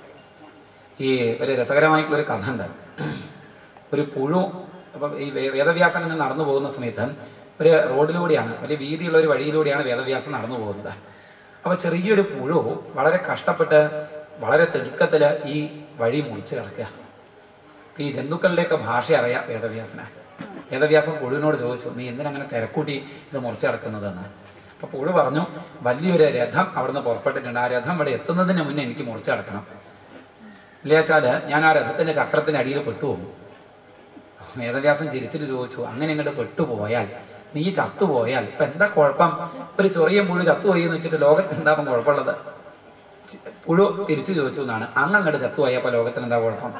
ഈ ഒരു രസകരമായിട്ടുള്ള ഒരു കഥ ഉണ്ട് ഒരു പുഴു അപ്പം ഈ വേ- വേദവ്യാസൻ ഇങ്ങനെ നടന്നു പോകുന്ന സമയത്ത് ഒരു റോഡിലൂടെയാണ് വലിയ വീതിയുള്ള ഒരു വഴിയിലൂടെയാണ് വേദവ്യാസം നടന്നു പോകുന്നത് അപ്പൊ ചെറിയൊരു പുഴു വളരെ കഷ്ടപ്പെട്ട് വളരെ തിടുക്കത്തില് ഈ വഴി മുറിച്ച് കിടക്കുക ഈ ജന്തുക്കളുടെയൊക്കെ ഭാഷ അറിയാം വേദവ്യാസന് വേദവ്യാസം പുഴുവിനോട് ചോദിച്ചു നീ എന്തിനങ്ങനെ തിരക്കൂട്ടി ഇത് മുറിച്ച് കിടക്കുന്നതെന്ന് അപ്പൊ പുഴു പറഞ്ഞു വലിയൊരു രഥം അവിടുന്ന് പുറപ്പെട്ടിട്ടുണ്ട് ആ രഥം ഇവിടെ എത്തുന്നതിന് മുന്നേ എനിക്ക് മുറിച്ച് കിടക്കണം ഇല്ലാച്ചാല് ഞാൻ ആ രഥത്തിന്റെ ചക്രത്തിന്റെ അടിയിൽ പെട്ടുപോകും വേദവ്യാസം ചിരിച്ചിട്ട് ചോദിച്ചു അങ്ങനെ ഇങ്ങോട്ട് പെട്ടുപോയാൽ നീ ചത്തുപോയാൽ ഇപ്പൊ എന്താ കുഴപ്പം ഒരു ചെറിയ പുഴു ചത്തുപോയി എന്ന് വെച്ചിട്ട് ലോകത്ത് എന്താ ഇപ്പം കുഴപ്പമുള്ളത് ചി- പുഴു തിരിച്ചു ചോദിച്ചു എന്നാണ് അങ്ങ് അങ്ങോട്ട് ചത്തുപോയപ്പോ ലോകത്തിന് എന്താ കുഴപ്പം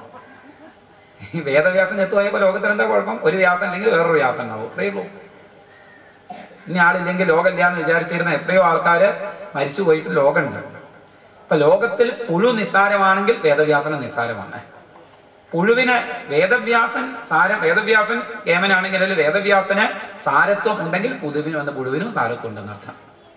ഈ വേദവ്യാസം ചത്തുപോയപ്പോ ലോകത്തിന് എന്താ കുഴപ്പം ഒരു വ്യാസം അല്ലെങ്കിൽ വേറൊരു വ്യാസം ഉണ്ടാവും അത്രയേ ഉള്ളൂ ഇനി ആളില്ലെങ്കിൽ ലോകമില്ല എന്ന് വിചാരിച്ചിരുന്ന എത്രയോ ആൾക്കാര് മരിച്ചു പോയിട്ട് ലോകമുണ്ട് ഇപ്പൊ ലോകത്തിൽ പുഴു നിസ്സാരമാണെങ്കിൽ വേദവ്യാസനം നിസ്സാരമാണ് പുഴുവിന് വേദവ്യാസൻ സാരം വേദവ്യാസൻ കേമനാണെങ്കിൽ അല്ലെങ്കിൽ വേദവ്യാസന് സാരത്വം ഉണ്ടെങ്കിൽ പുതുവിന് വന്ന പുഴുവിനും സാരത്വം ഉണ്ടെന്ന് അർത്ഥം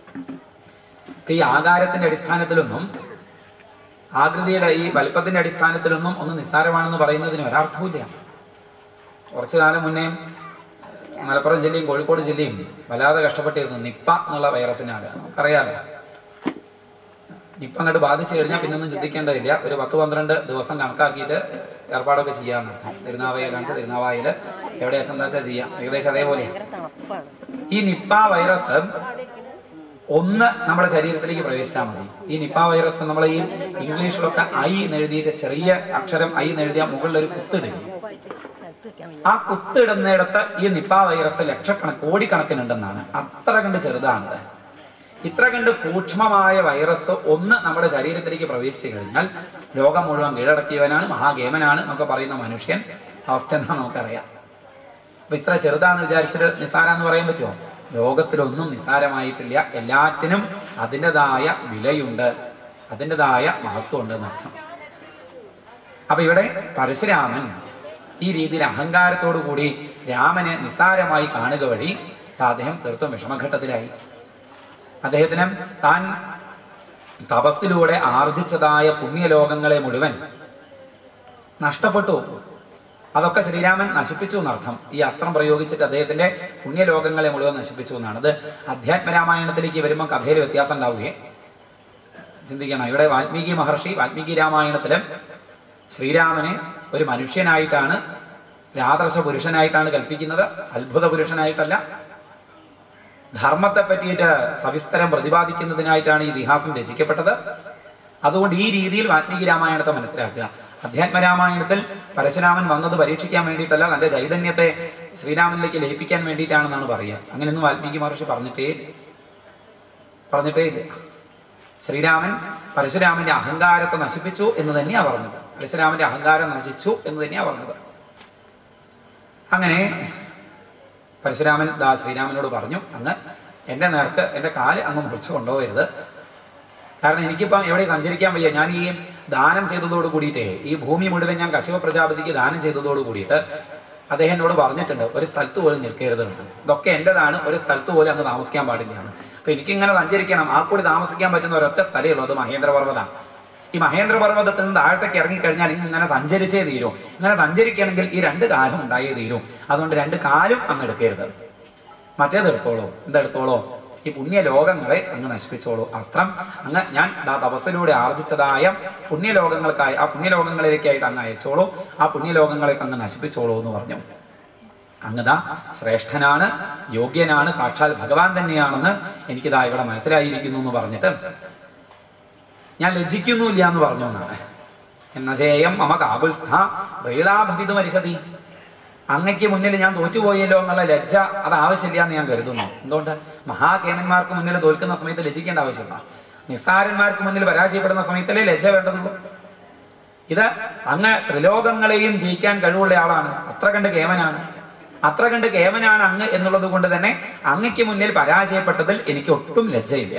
ഇപ്പൊ ഈ ആകാരത്തിന്റെ അടിസ്ഥാനത്തിലൊന്നും ആകൃതിയുടെ ഈ വലിപ്പത്തിന്റെ അടിസ്ഥാനത്തിലൊന്നും ഒന്ന് നിസ്സാരമാണെന്ന് പറയുന്നതിന് ഒരർത്ഥവുമില്ല കുറച്ചു കാലം മുന്നേ മലപ്പുറം ജില്ലയും കോഴിക്കോട് ജില്ലയും വല്ലാതെ കഷ്ടപ്പെട്ടിരുന്നു നിപ്പ എന്നുള്ള വൈറസിനാല് നമുക്കറിയാലോ ഇപ്പം അങ്ങോട്ട് ബാധിച്ചു കഴിഞ്ഞാൽ പിന്നെ ഒന്നും ചിന്തിക്കേണ്ടതില്ല ഒരു പത്ത് പന്ത്രണ്ട് ദിവസം കണക്കാക്കിയിട്ട് ഏർപ്പാടൊക്കെ ചെയ്യാമെന്നർത്ഥം തിരുനാവായിലാണ്ട് തിരുനാവായിൽ എവിടെ ചെന്താ വെച്ചാൽ ചെയ്യാം ഏകദേശം അതേപോലെ ഈ നിപ്പ വൈറസ് ഒന്ന് നമ്മുടെ ശരീരത്തിലേക്ക് പ്രവേശിച്ചാൽ മതി ഈ നിപ്പ വൈറസ് നമ്മൾ ഈ ഇംഗ്ലീഷിലൊക്കെ ഐ എഴുതിയിട്ട് ചെറിയ അക്ഷരം ഐ എഴുതിയ മുകളിൽ ഒരു കുത്തിടില്ല ആ കുത്തിടുന്നിടത്ത് ഈ നിപ്പ വൈറസ് ലക്ഷക്കണക്ക് കോടിക്കണക്കിനുണ്ടെന്നാണ് അത്ര കണ്ട് ചെറുതാണത് ഇത്ര കണ്ട് സൂക്ഷ്മമായ വൈറസ് ഒന്ന് നമ്മുടെ ശരീരത്തിലേക്ക് പ്രവേശിച്ചു കഴിഞ്ഞാൽ ലോകം മുഴുവൻ കീഴടക്കിയവനാണ് മഹാഗേമനാണ് എന്നൊക്കെ പറയുന്ന മനുഷ്യൻ അവസ്ഥ എന്താ നമുക്കറിയാം അപ്പൊ ഇത്ര ചെറുതാന്ന് വിചാരിച്ചിട്ട് നിസാര എന്ന് പറയാൻ പറ്റുമോ ലോകത്തിലൊന്നും നിസാരമായിട്ടില്ല എല്ലാറ്റിനും അതിൻ്റെതായ വിലയുണ്ട് അതിൻ്റെതായ മഹത്വം ഉണ്ട് എന്നർത്ഥം അപ്പൊ ഇവിടെ പരശുരാമൻ ഈ രീതിയിൽ അഹങ്കാരത്തോടു കൂടി രാമനെ നിസ്സാരമായി കാണുക വഴി അദ്ദേഹം തീർത്തും വിഷമഘട്ടത്തിലായി അദ്ദേഹത്തിന് താൻ തപസ്സിലൂടെ ആർജിച്ചതായ പുണ്യലോകങ്ങളെ മുഴുവൻ നഷ്ടപ്പെട്ടു അതൊക്കെ ശ്രീരാമൻ നശിപ്പിച്ചു എന്നർത്ഥം ഈ അസ്ത്രം പ്രയോഗിച്ചിട്ട് അദ്ദേഹത്തിന്റെ പുണ്യലോകങ്ങളെ മുഴുവൻ നശിപ്പിച്ചു എന്നാണ് അത് അധ്യാത്മരാമായണത്തിലേക്ക് വരുമ്പോൾ കഥയിൽ വ്യത്യാസം ഉണ്ടാവുകയെ ചിന്തിക്കണം ഇവിടെ വാൽമീകി മഹർഷി വാൽമീകി രാമായണത്തില് ശ്രീരാമനെ ഒരു മനുഷ്യനായിട്ടാണ് രാദർശ പുരുഷനായിട്ടാണ് കൽപ്പിക്കുന്നത് അത്ഭുത പുരുഷനായിട്ടല്ല ധർമ്മത്തെ പറ്റിയിട്ട് സവിസ്തരം പ്രതിപാദിക്കുന്നതിനായിട്ടാണ് ഈ ഇതിഹാസം രചിക്കപ്പെട്ടത് അതുകൊണ്ട് ഈ രീതിയിൽ വാൽമീകി രാമായണത്തെ മനസ്സിലാക്കുക അധ്യാത്മ രാമായണത്തിൽ പരശുരാമൻ വന്നത് പരീക്ഷിക്കാൻ വേണ്ടിയിട്ടല്ല തന്റെ ചൈതന്യത്തെ ശ്രീരാമനിലേക്ക് ലയിപ്പിക്കാൻ വേണ്ടിയിട്ടാണെന്നാണ് പറയുക അങ്ങനെയൊന്നും വാൽമീകി മഹർഷി പറഞ്ഞിട്ടേ ഇല്ല. പറഞ്ഞിട്ടേ ഇല്ല ശ്രീരാമൻ പരശുരാമന്റെ അഹങ്കാരത്തെ നശിപ്പിച്ചു എന്ന് തന്നെയാ പറഞ്ഞത് പരശുരാമന്റെ അഹങ്കാരം നശിച്ചു എന്ന് തന്നെയാ പറഞ്ഞത് അങ്ങനെ പരശുരാമൻ ദാ ശ്രീരാമനോട് പറഞ്ഞു അങ്ങ് എന്റെ നേർക്ക് എന്റെ കാല് അങ്ങ് മുറിച്ചു കൊണ്ടുപോകരുത് കാരണം എനിക്കിപ്പം എവിടെ സഞ്ചരിക്കാൻ വയ്യ ഞാൻ ഈ ദാനം ചെയ്തതോട് കൂടിയിട്ടേ ഈ ഭൂമി മുഴുവൻ ഞാൻ കശിവ പ്രജാപതിക്ക് ദാനം ചെയ്തതോട് കൂടിയിട്ട് അദ്ദേഹം എന്നോട് പറഞ്ഞിട്ടുണ്ട് ഒരു സ്ഥലത്ത് പോലും നിൽക്കരുത് എന്ന്. ഇതൊക്കെ എന്റേതാണ് ഒരു സ്ഥലത്ത് പോലും അങ്ങ് താമസിക്കാൻ പാടില്ലാണ് അപ്പൊ എനിക്കിങ്ങനെ സഞ്ചരിക്കണം ആ കൂടി താമസിക്കാൻ പറ്റുന്ന ഒരൊറ്റ സ്ഥലമേ ഉള്ളൂ അത് മഹേന്ദ്രപർവ്വതമാണ് ഈ മഹേന്ദ്രപർവ്വതത്തിൽ നിന്ന് താഴത്തേക്ക് ഇറങ്ങിക്കഴിഞ്ഞാൽ ഇങ്ങനെ സഞ്ചരിച്ചേ തീരൂ ഇങ്ങനെ സഞ്ചരിക്കണമെങ്കിൽ ഈ രണ്ട് കാലും ഉണ്ടായേ തീരൂ അതുകൊണ്ട് രണ്ട് കാലും അങ്ങ് എടുക്കരുത് മറ്റേത് എടുത്തോളൂ എന്തെടുത്തോളൂ ഈ പുണ്യലോകങ്ങളെ അങ്ങ് നശിപ്പിച്ചോളൂ അസ്ത്രം അങ്ങ് ഞാൻ ദാ തപസ്സിലൂടെ ആർജിച്ചതായ പുണ്യലോകങ്ങൾക്കായി ആ പുണ്യലോകങ്ങളിലേക്കായിട്ട് അങ്ങ് അയച്ചോളൂ ആ പുണ്യലോകങ്ങളെ അങ്ങ് നശിപ്പിച്ചോളൂ എന്ന് പറഞ്ഞു അങ്ങതാ ശ്രേഷ്ഠനാണ് യോഗ്യനാണ് സാക്ഷാൽ ഭഗവാൻ തന്നെയാണെന്ന് എനിക്കിതാ ഇവിടെ മനസ്സിലായിരിക്കുന്നു എന്ന് പറഞ്ഞിട്ട് ഞാൻ ലജ്ജിക്കുന്നുമില്ല എന്ന് പറഞ്ഞു എന്നാണ് എന്നചേയം മമ കാകുൽസ്ഥ റീളാഭവിതമർഹതി അങ്ങയ്ക്ക് മുന്നിൽ ഞാൻ തോറ്റുപോയല്ലോ എന്നുള്ള ലജ്ജ അത് ആവശ്യമില്ല എന്ന് ഞാൻ കരുതുന്നു എന്തുകൊണ്ട് മഹാകേമന്മാർക്ക് മുന്നിൽ തോൽക്കുന്ന സമയത്ത് ലജ്ജിക്കേണ്ട ആവശ്യമില്ല നിസ്സാരന്മാർക്ക് മുന്നിൽ പരാജയപ്പെടുന്ന സമയത്തല്ലേ ലജ്ജ വേണ്ടതുള്ളൂ ഇത് അങ്ങ് ത്രിലോകങ്ങളെയും ജയിക്കാൻ കഴിവുള്ള ആളാണ് അത്ര കണ്ട് കേമനാണ് അത്ര കണ്ട് കേമനാണ് അങ്ങ് എന്നുള്ളത് കൊണ്ട് തന്നെ അങ്ങയ്ക്ക് മുന്നിൽ പരാജയപ്പെട്ടതിൽ എനിക്ക് ഒട്ടും ലജ്ജയില്ല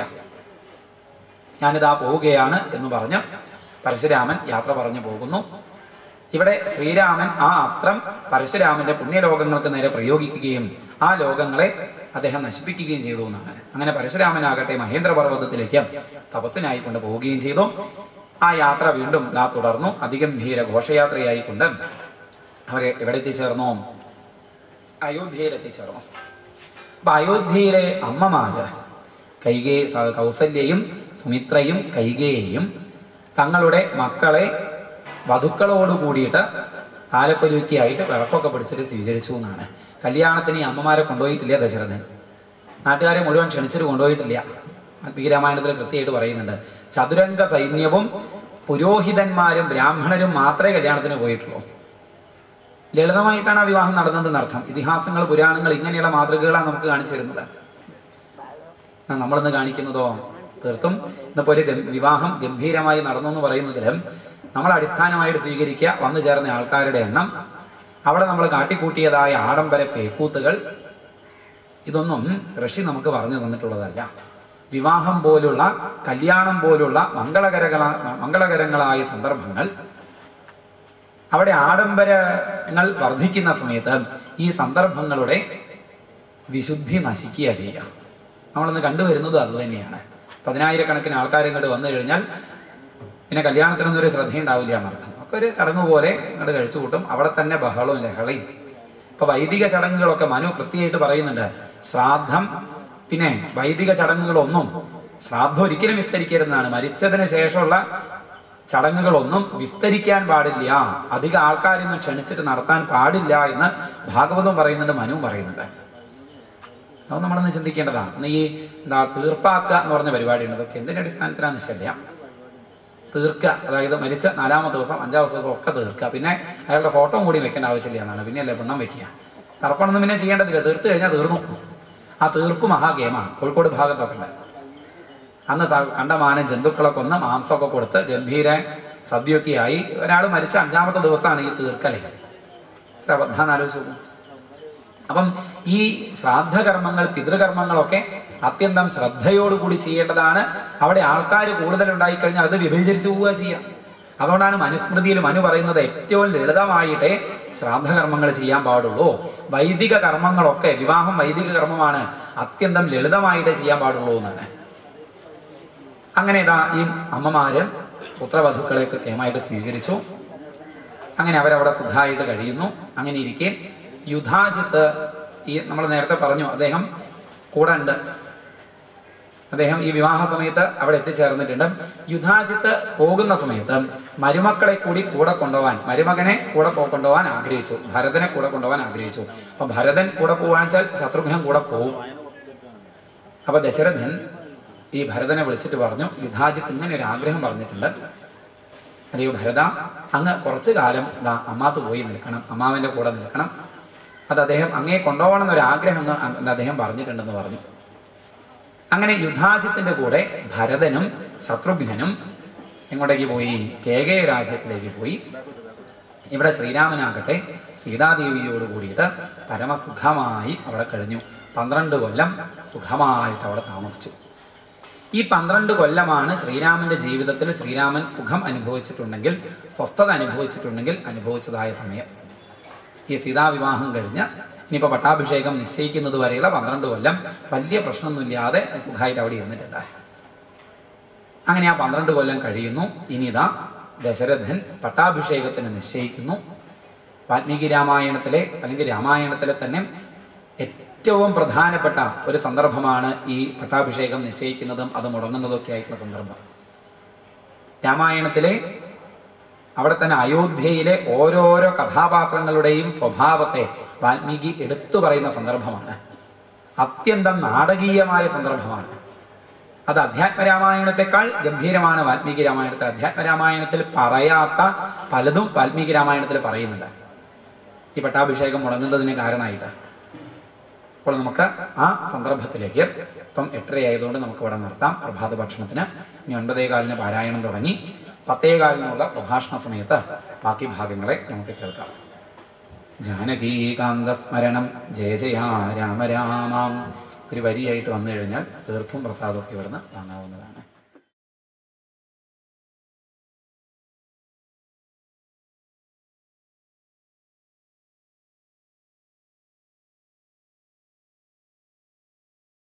ഞാനിതാ പോവുകയാണ് എന്ന് പറഞ്ഞ് പരശുരാമൻ യാത്ര പറഞ്ഞു പോകുന്നു ഇവിടെ ശ്രീരാമൻ ആ അസ്ത്രം പരശുരാമന്റെ പുണ്യലോകങ്ങൾക്ക് നേരെ പ്രയോഗിക്കുകയും ആ ലോകങ്ങളെ അദ്ദേഹം നശിപ്പിക്കുകയും ചെയ്തു എന്നാണ് അങ്ങനെ പരശുരാമനാകട്ടെ മഹേന്ദ്രപർവ്വതത്തിലേക്ക് തപസ്സിനായി കൊണ്ട് പോവുകയും ചെയ്തു ആ യാത്ര വീണ്ടും ദാ തുടർന്നു അതിഗംഭീര ഘോഷയാത്രയായിക്കൊണ്ട് അവരെ എവിടെ എത്തിച്ചേർന്നു അയോധ്യയിൽ എത്തിച്ചേർന്നു അപ്പൊ അയോധ്യയിലെ അമ്മമാര് കൈകേ സ- കൗസല്യയും സുമിത്രയും കൈകേയും തങ്ങളുടെ മക്കളെ വധുക്കളോട് കൂടിയിട്ട് താലപ്പൊലുക്കിയായിട്ട് വിളക്കൊക്കെ പിടിച്ചിട്ട് സ്വീകരിച്ചു എന്നാണ് കല്യാണത്തിന് ഈ അമ്മമാരെ കൊണ്ടുപോയിട്ടില്ല ദശരഥൻ നാട്ടുകാരെ മുഴുവൻ ക്ഷണിച്ചിട്ട് കൊണ്ടുപോയിട്ടില്ല വാൽമീകി രാമായണത്തിൽ കൃത്യമായിട്ട് പറയുന്നുണ്ട് ചതുരംഗ സൈന്യവും പുരോഹിതന്മാരും ബ്രാഹ്മണരും മാത്രമേ കല്യാണത്തിന് പോയിട്ടുള്ളൂ ലളിതമായിട്ടാണ് ആ വിവാഹം നടന്നതെന്ന് അർത്ഥം ഇതിഹാസങ്ങൾ പുരാണങ്ങൾ ഇങ്ങനെയുള്ള മാതൃകകളാണ് നമുക്ക് കാണിച്ചു തരുന്നത് ആ, നമ്മളിന്ന് കാണിക്കുന്നതോ തീർത്തും ഇന്നിപ്പോ ഒരു ഗം- വിവാഹം ഗംഭീരമായി നടന്നു എന്ന് പറയുന്നതിലും നമ്മൾ അടിസ്ഥാനമായിട്ട് സ്വീകരിക്കുക വന്നു ചേർന്ന ആൾക്കാരുടെ എണ്ണം അവിടെ നമ്മൾ കാട്ടിക്കൂട്ടിയതായ ആഡംബര പേക്കൂത്തുകൾ ഇതൊന്നും ഋഷി നമുക്ക് പറഞ്ഞു തന്നിട്ടുള്ളതല്ല വിവാഹം പോലുള്ള കല്യാണം പോലുള്ള മംഗളകരകളാ മംഗളകരങ്ങളായ സന്ദർഭങ്ങൾ അവിടെ ആഡംബരങ്ങൾ വർദ്ധിക്കുന്ന സമയത്ത് ഈ സന്ദർഭങ്ങളുടെ വിശുദ്ധി നശിക്കുക ചെയ്യുക നമ്മളിന്ന് കണ്ടുവരുന്നത് അത് തന്നെയാണ് പതിനായിരക്കണക്കിന് ആൾക്കാർ ഇങ്ങോട്ട് വന്നു കഴിഞ്ഞാൽ പിന്നെ കല്യാണത്തിനൊന്നും ഒരു ശ്രദ്ധയുണ്ടാവില്ല എന്നർത്ഥം ഒക്കെ ഒരു ചടങ്ങ് പോലെ ഇങ്ങോട്ട് കഴിച്ചു കൂട്ടും അവിടെ തന്നെ ബഹളവും ലഹളയും ഇപ്പൊ വൈദിക ചടങ്ങുകളൊക്കെ മനു കൃത്യമായിട്ട് പറയുന്നുണ്ട് ശ്രാദ്ധം പിന്നെ വൈദിക ചടങ്ങുകളൊന്നും ശ്രാദ്ധം ഒരിക്കലും വിസ്തരിക്കരുതെന്നാണ് മരിച്ചതിന് ശേഷമുള്ള ചടങ്ങുകളൊന്നും വിസ്തരിക്കാൻ പാടില്ല അധിക ആൾക്കാരൊന്നും ക്ഷണിച്ചിട്ട് നടത്താൻ പാടില്ല എന്ന് ഭാഗവതം പറയുന്നുണ്ട് മനുവും പറയുന്നുണ്ട് അത് നമ്മളൊന്ന് ചിന്തിക്കേണ്ടതാണ് ഇന്ന് ഈ എന്താ തീർപ്പാക്കുക എന്ന് പറഞ്ഞ പരിപാടിയുണ്ട് അതൊക്കെ എന്തിന്റെ അടിസ്ഥാനത്തിലാണെന്ന് ശല്യം തീർക്കുക അതായത് മരിച്ച നാലാമത്തെ ദിവസം അഞ്ചാമത്തെ ദിവസം ഒക്കെ തീർക്കുക പിന്നെ അയാളുടെ ഫോട്ടോ കൂടി വെക്കേണ്ട ആവശ്യമില്ല എന്നാണ് പിന്നെയല്ലേ പിണ്ണം വെക്കുക തർപ്പണമൊന്നും പിന്നെ ചെയ്യേണ്ടതില്ല തീർത്ത് കഴിഞ്ഞാൽ തീർന്നു ആ തീർപ്പ് മഹാഗേമാണ് കോഴിക്കോട് ഭാഗത്തൊക്കെ ഉണ്ട് അന്ന് സ- കണ്ടമാനം ജന്തുക്കളെ കൊന്ന് മാംസമൊക്കെ കൊടുത്ത് ഗംഭീര സദ്യയൊക്കെ ആയി ഒരാൾ മരിച്ച അഞ്ചാമത്തെ ദിവസമാണ് ഈ തീർക്കലേ എത്ര അബദ്ധാന്ന് ആലോചിച്ച് നോക്കൂ അപ്പം ഈ ശ്രാദ്ധകർമ്മങ്ങൾ പിതൃകർമ്മങ്ങളൊക്കെ അത്യന്തം ശ്രദ്ധയോടുകൂടി ചെയ്യേണ്ടതാണ് അവിടെ ആൾക്കാർ കൂടുതൽ ഉണ്ടായിക്കഴിഞ്ഞാൽ അത് വിഭജിച്ചു പോവുക ചെയ്യാം അതുകൊണ്ടാണ് മനുസ്മൃതിയിൽ മനു പറയുന്നത് ഏറ്റവും ലളിതമായിട്ടേ ശ്രാദ്ധകർമ്മങ്ങൾ ചെയ്യാൻ പാടുള്ളൂ വൈദിക കർമ്മങ്ങളൊക്കെ വിവാഹം വൈദിക കർമ്മമാണ് അത്യന്തം ലളിതമായിട്ടേ ചെയ്യാൻ പാടുള്ളൂ എന്നാണ് അങ്ങനെ ഇതാ ഈ അമ്മമാര് പുത്രവധുക്കളെയൊക്കെ കേമായിട്ട് സ്വീകരിച്ചു അങ്ങനെ അവരവിടെ സുഖമായിട്ട് കഴിയുന്നു അങ്ങനെ ഇരിക്കെ യുധാജിത്ത് ഈ നമ്മൾ നേരത്തെ പറഞ്ഞു അദ്ദേഹം കൂടെ ഉണ്ട് അദ്ദേഹം ഈ വിവാഹ സമയത്ത് അവിടെ എത്തിച്ചേർന്നിട്ടുണ്ട് യുധാജിത്ത് പോകുന്ന സമയത്ത് മരുമക്കളെ കൂടി കൂടെ കൊണ്ടുപോകാൻ മരുമകനെ കൂടെ പോ- കൊണ്ടുപോകാൻ ആഗ്രഹിച്ചു ഭരതനെ കൂടെ കൊണ്ടുപോകാൻ ആഗ്രഹിച്ചു അപ്പൊ ഭരതൻ കൂടെ പോവാന്ന് വെച്ചാൽ ശത്രുഘ്നൻ കൂടെ പോവും അപ്പൊ ദശരഥൻ ഈ ഭരതനെ വിളിച്ചിട്ട് പറഞ്ഞു യുധാജിത്ത് ഇങ്ങനെ ഒരു ആഗ്രഹം പറഞ്ഞിട്ടുണ്ട് അല്ലയോ ഭരത അങ്ങ് കുറച്ചു കാലം ദാ അമ്മാത്ത് പോയി നിൽക്കണം അമ്മാവന്റെ കൂടെ നിൽക്കണം അത് അദ്ദേഹം അങ്ങേ കൊണ്ടുപോകണം എന്നൊരു ആഗ്രഹം അങ്ങ് അ- അദ്ദേഹം പറഞ്ഞിട്ടുണ്ടെന്ന് പറഞ്ഞു അങ്ങനെ യുദ്ധാജിത്തിന്റെ കൂടെ ഭരതനും ശത്രുഘ്നനും എങ്ങോട്ടേക്ക് പോയി കേകയ രാജ്യത്തിലേക്ക് പോയി ഇവിടെ ശ്രീരാമനാകട്ടെ സീതാദേവിയോട് കൂടിയിട്ട് പരമസുഖമായി അവിടെ കഴിഞ്ഞു പന്ത്രണ്ട് കൊല്ലം സുഖമായിട്ട് അവിടെ താമസിച്ചു ഈ പന്ത്രണ്ട് കൊല്ലമാണ് ശ്രീരാമന്റെ ജീവിതത്തിൽ ശ്രീരാമൻ സുഖം അനുഭവിച്ചിട്ടുണ്ടെങ്കിൽ സ്വസ്ഥത അനുഭവിച്ചിട്ടുണ്ടെങ്കിൽ അനുഭവിച്ചതായ സമയം ഈ സീതാവിവാഹം കഴിഞ്ഞ് ഇനിയിപ്പോ പട്ടാഭിഷേകം നിശ്ചയിക്കുന്നത് വരെയുള്ള പന്ത്രണ്ട് കൊല്ലം വലിയ പ്രശ്നമൊന്നുമില്ലാതെ സുഖമായിട്ട് അവിടെ ഇരുന്നിട്ടുണ്ട് അങ്ങനെ ആ പന്ത്രണ്ട് കൊല്ലം കഴിയുന്നു ഇനിതാ ദശരഥൻ പട്ടാഭിഷേകത്തിന് നിശ്ചയിക്കുന്നു വാൽമീകി രാമായണത്തിലെ അല്ലെങ്കിൽ രാമായണത്തിലെ തന്നെ ഏറ്റവും പ്രധാനപ്പെട്ട ഒരു സന്ദർഭമാണ് ഈ പട്ടാഭിഷേകം നിശ്ചയിക്കുന്നതും അത് മുടങ്ങുന്നതും ഒക്കെ ആയിട്ടുള്ള സന്ദർഭം രാമായണത്തിലെ അവിടെ തന്നെ അയോധ്യയിലെ ഓരോരോ കഥാപാത്രങ്ങളുടെയും സ്വഭാവത്തെ വാൽമീകി എടുത്തു പറയുന്ന സന്ദർഭമാണ് അത്യന്തം നാടകീയമായ സന്ദർഭമാണ് അത് അധ്യാത്മരാമായണത്തെക്കാൾ ഗംഭീരമാണ് വാൽമീകി രാമായണത്തിൽ അധ്യാത്മരാമായണത്തിൽ പറയാത്ത പലതും വാൽമീകി രാമായണത്തിൽ പറയുന്നുണ്ട് ഈ പട്ടാഭിഷേകം മുടങ്ങുന്നതിന് കാരണമായിട്ട് അപ്പോൾ നമുക്ക് ആ സന്ദർഭത്തിലേക്ക് ഇപ്പം എട്ടരയായതുകൊണ്ട് നമുക്ക് ഇവിടെ നിർത്താം പ്രഭാത ഭക്ഷണത്തിന് ഇനി ഒൻപതേ കാലിന് പാരായണം തുടങ്ങി പത്തേ കാലിനുള്ള പ്രഭാഷണ സമയത്ത് ബാക്കി ഭാഗങ്ങളെ നമുക്ക് കേൾക്കാം ജാനകീകാന്ത സ്മരണം ജയ ജയ രാമ രാമാം ഒരു വരിയായിട്ട് വന്നു കഴിഞ്ഞാൽ തീർത്ഥവും പ്രസാദമൊക്കെ ഇവിടുന്ന് വാങ്ങാവുന്നതാണ്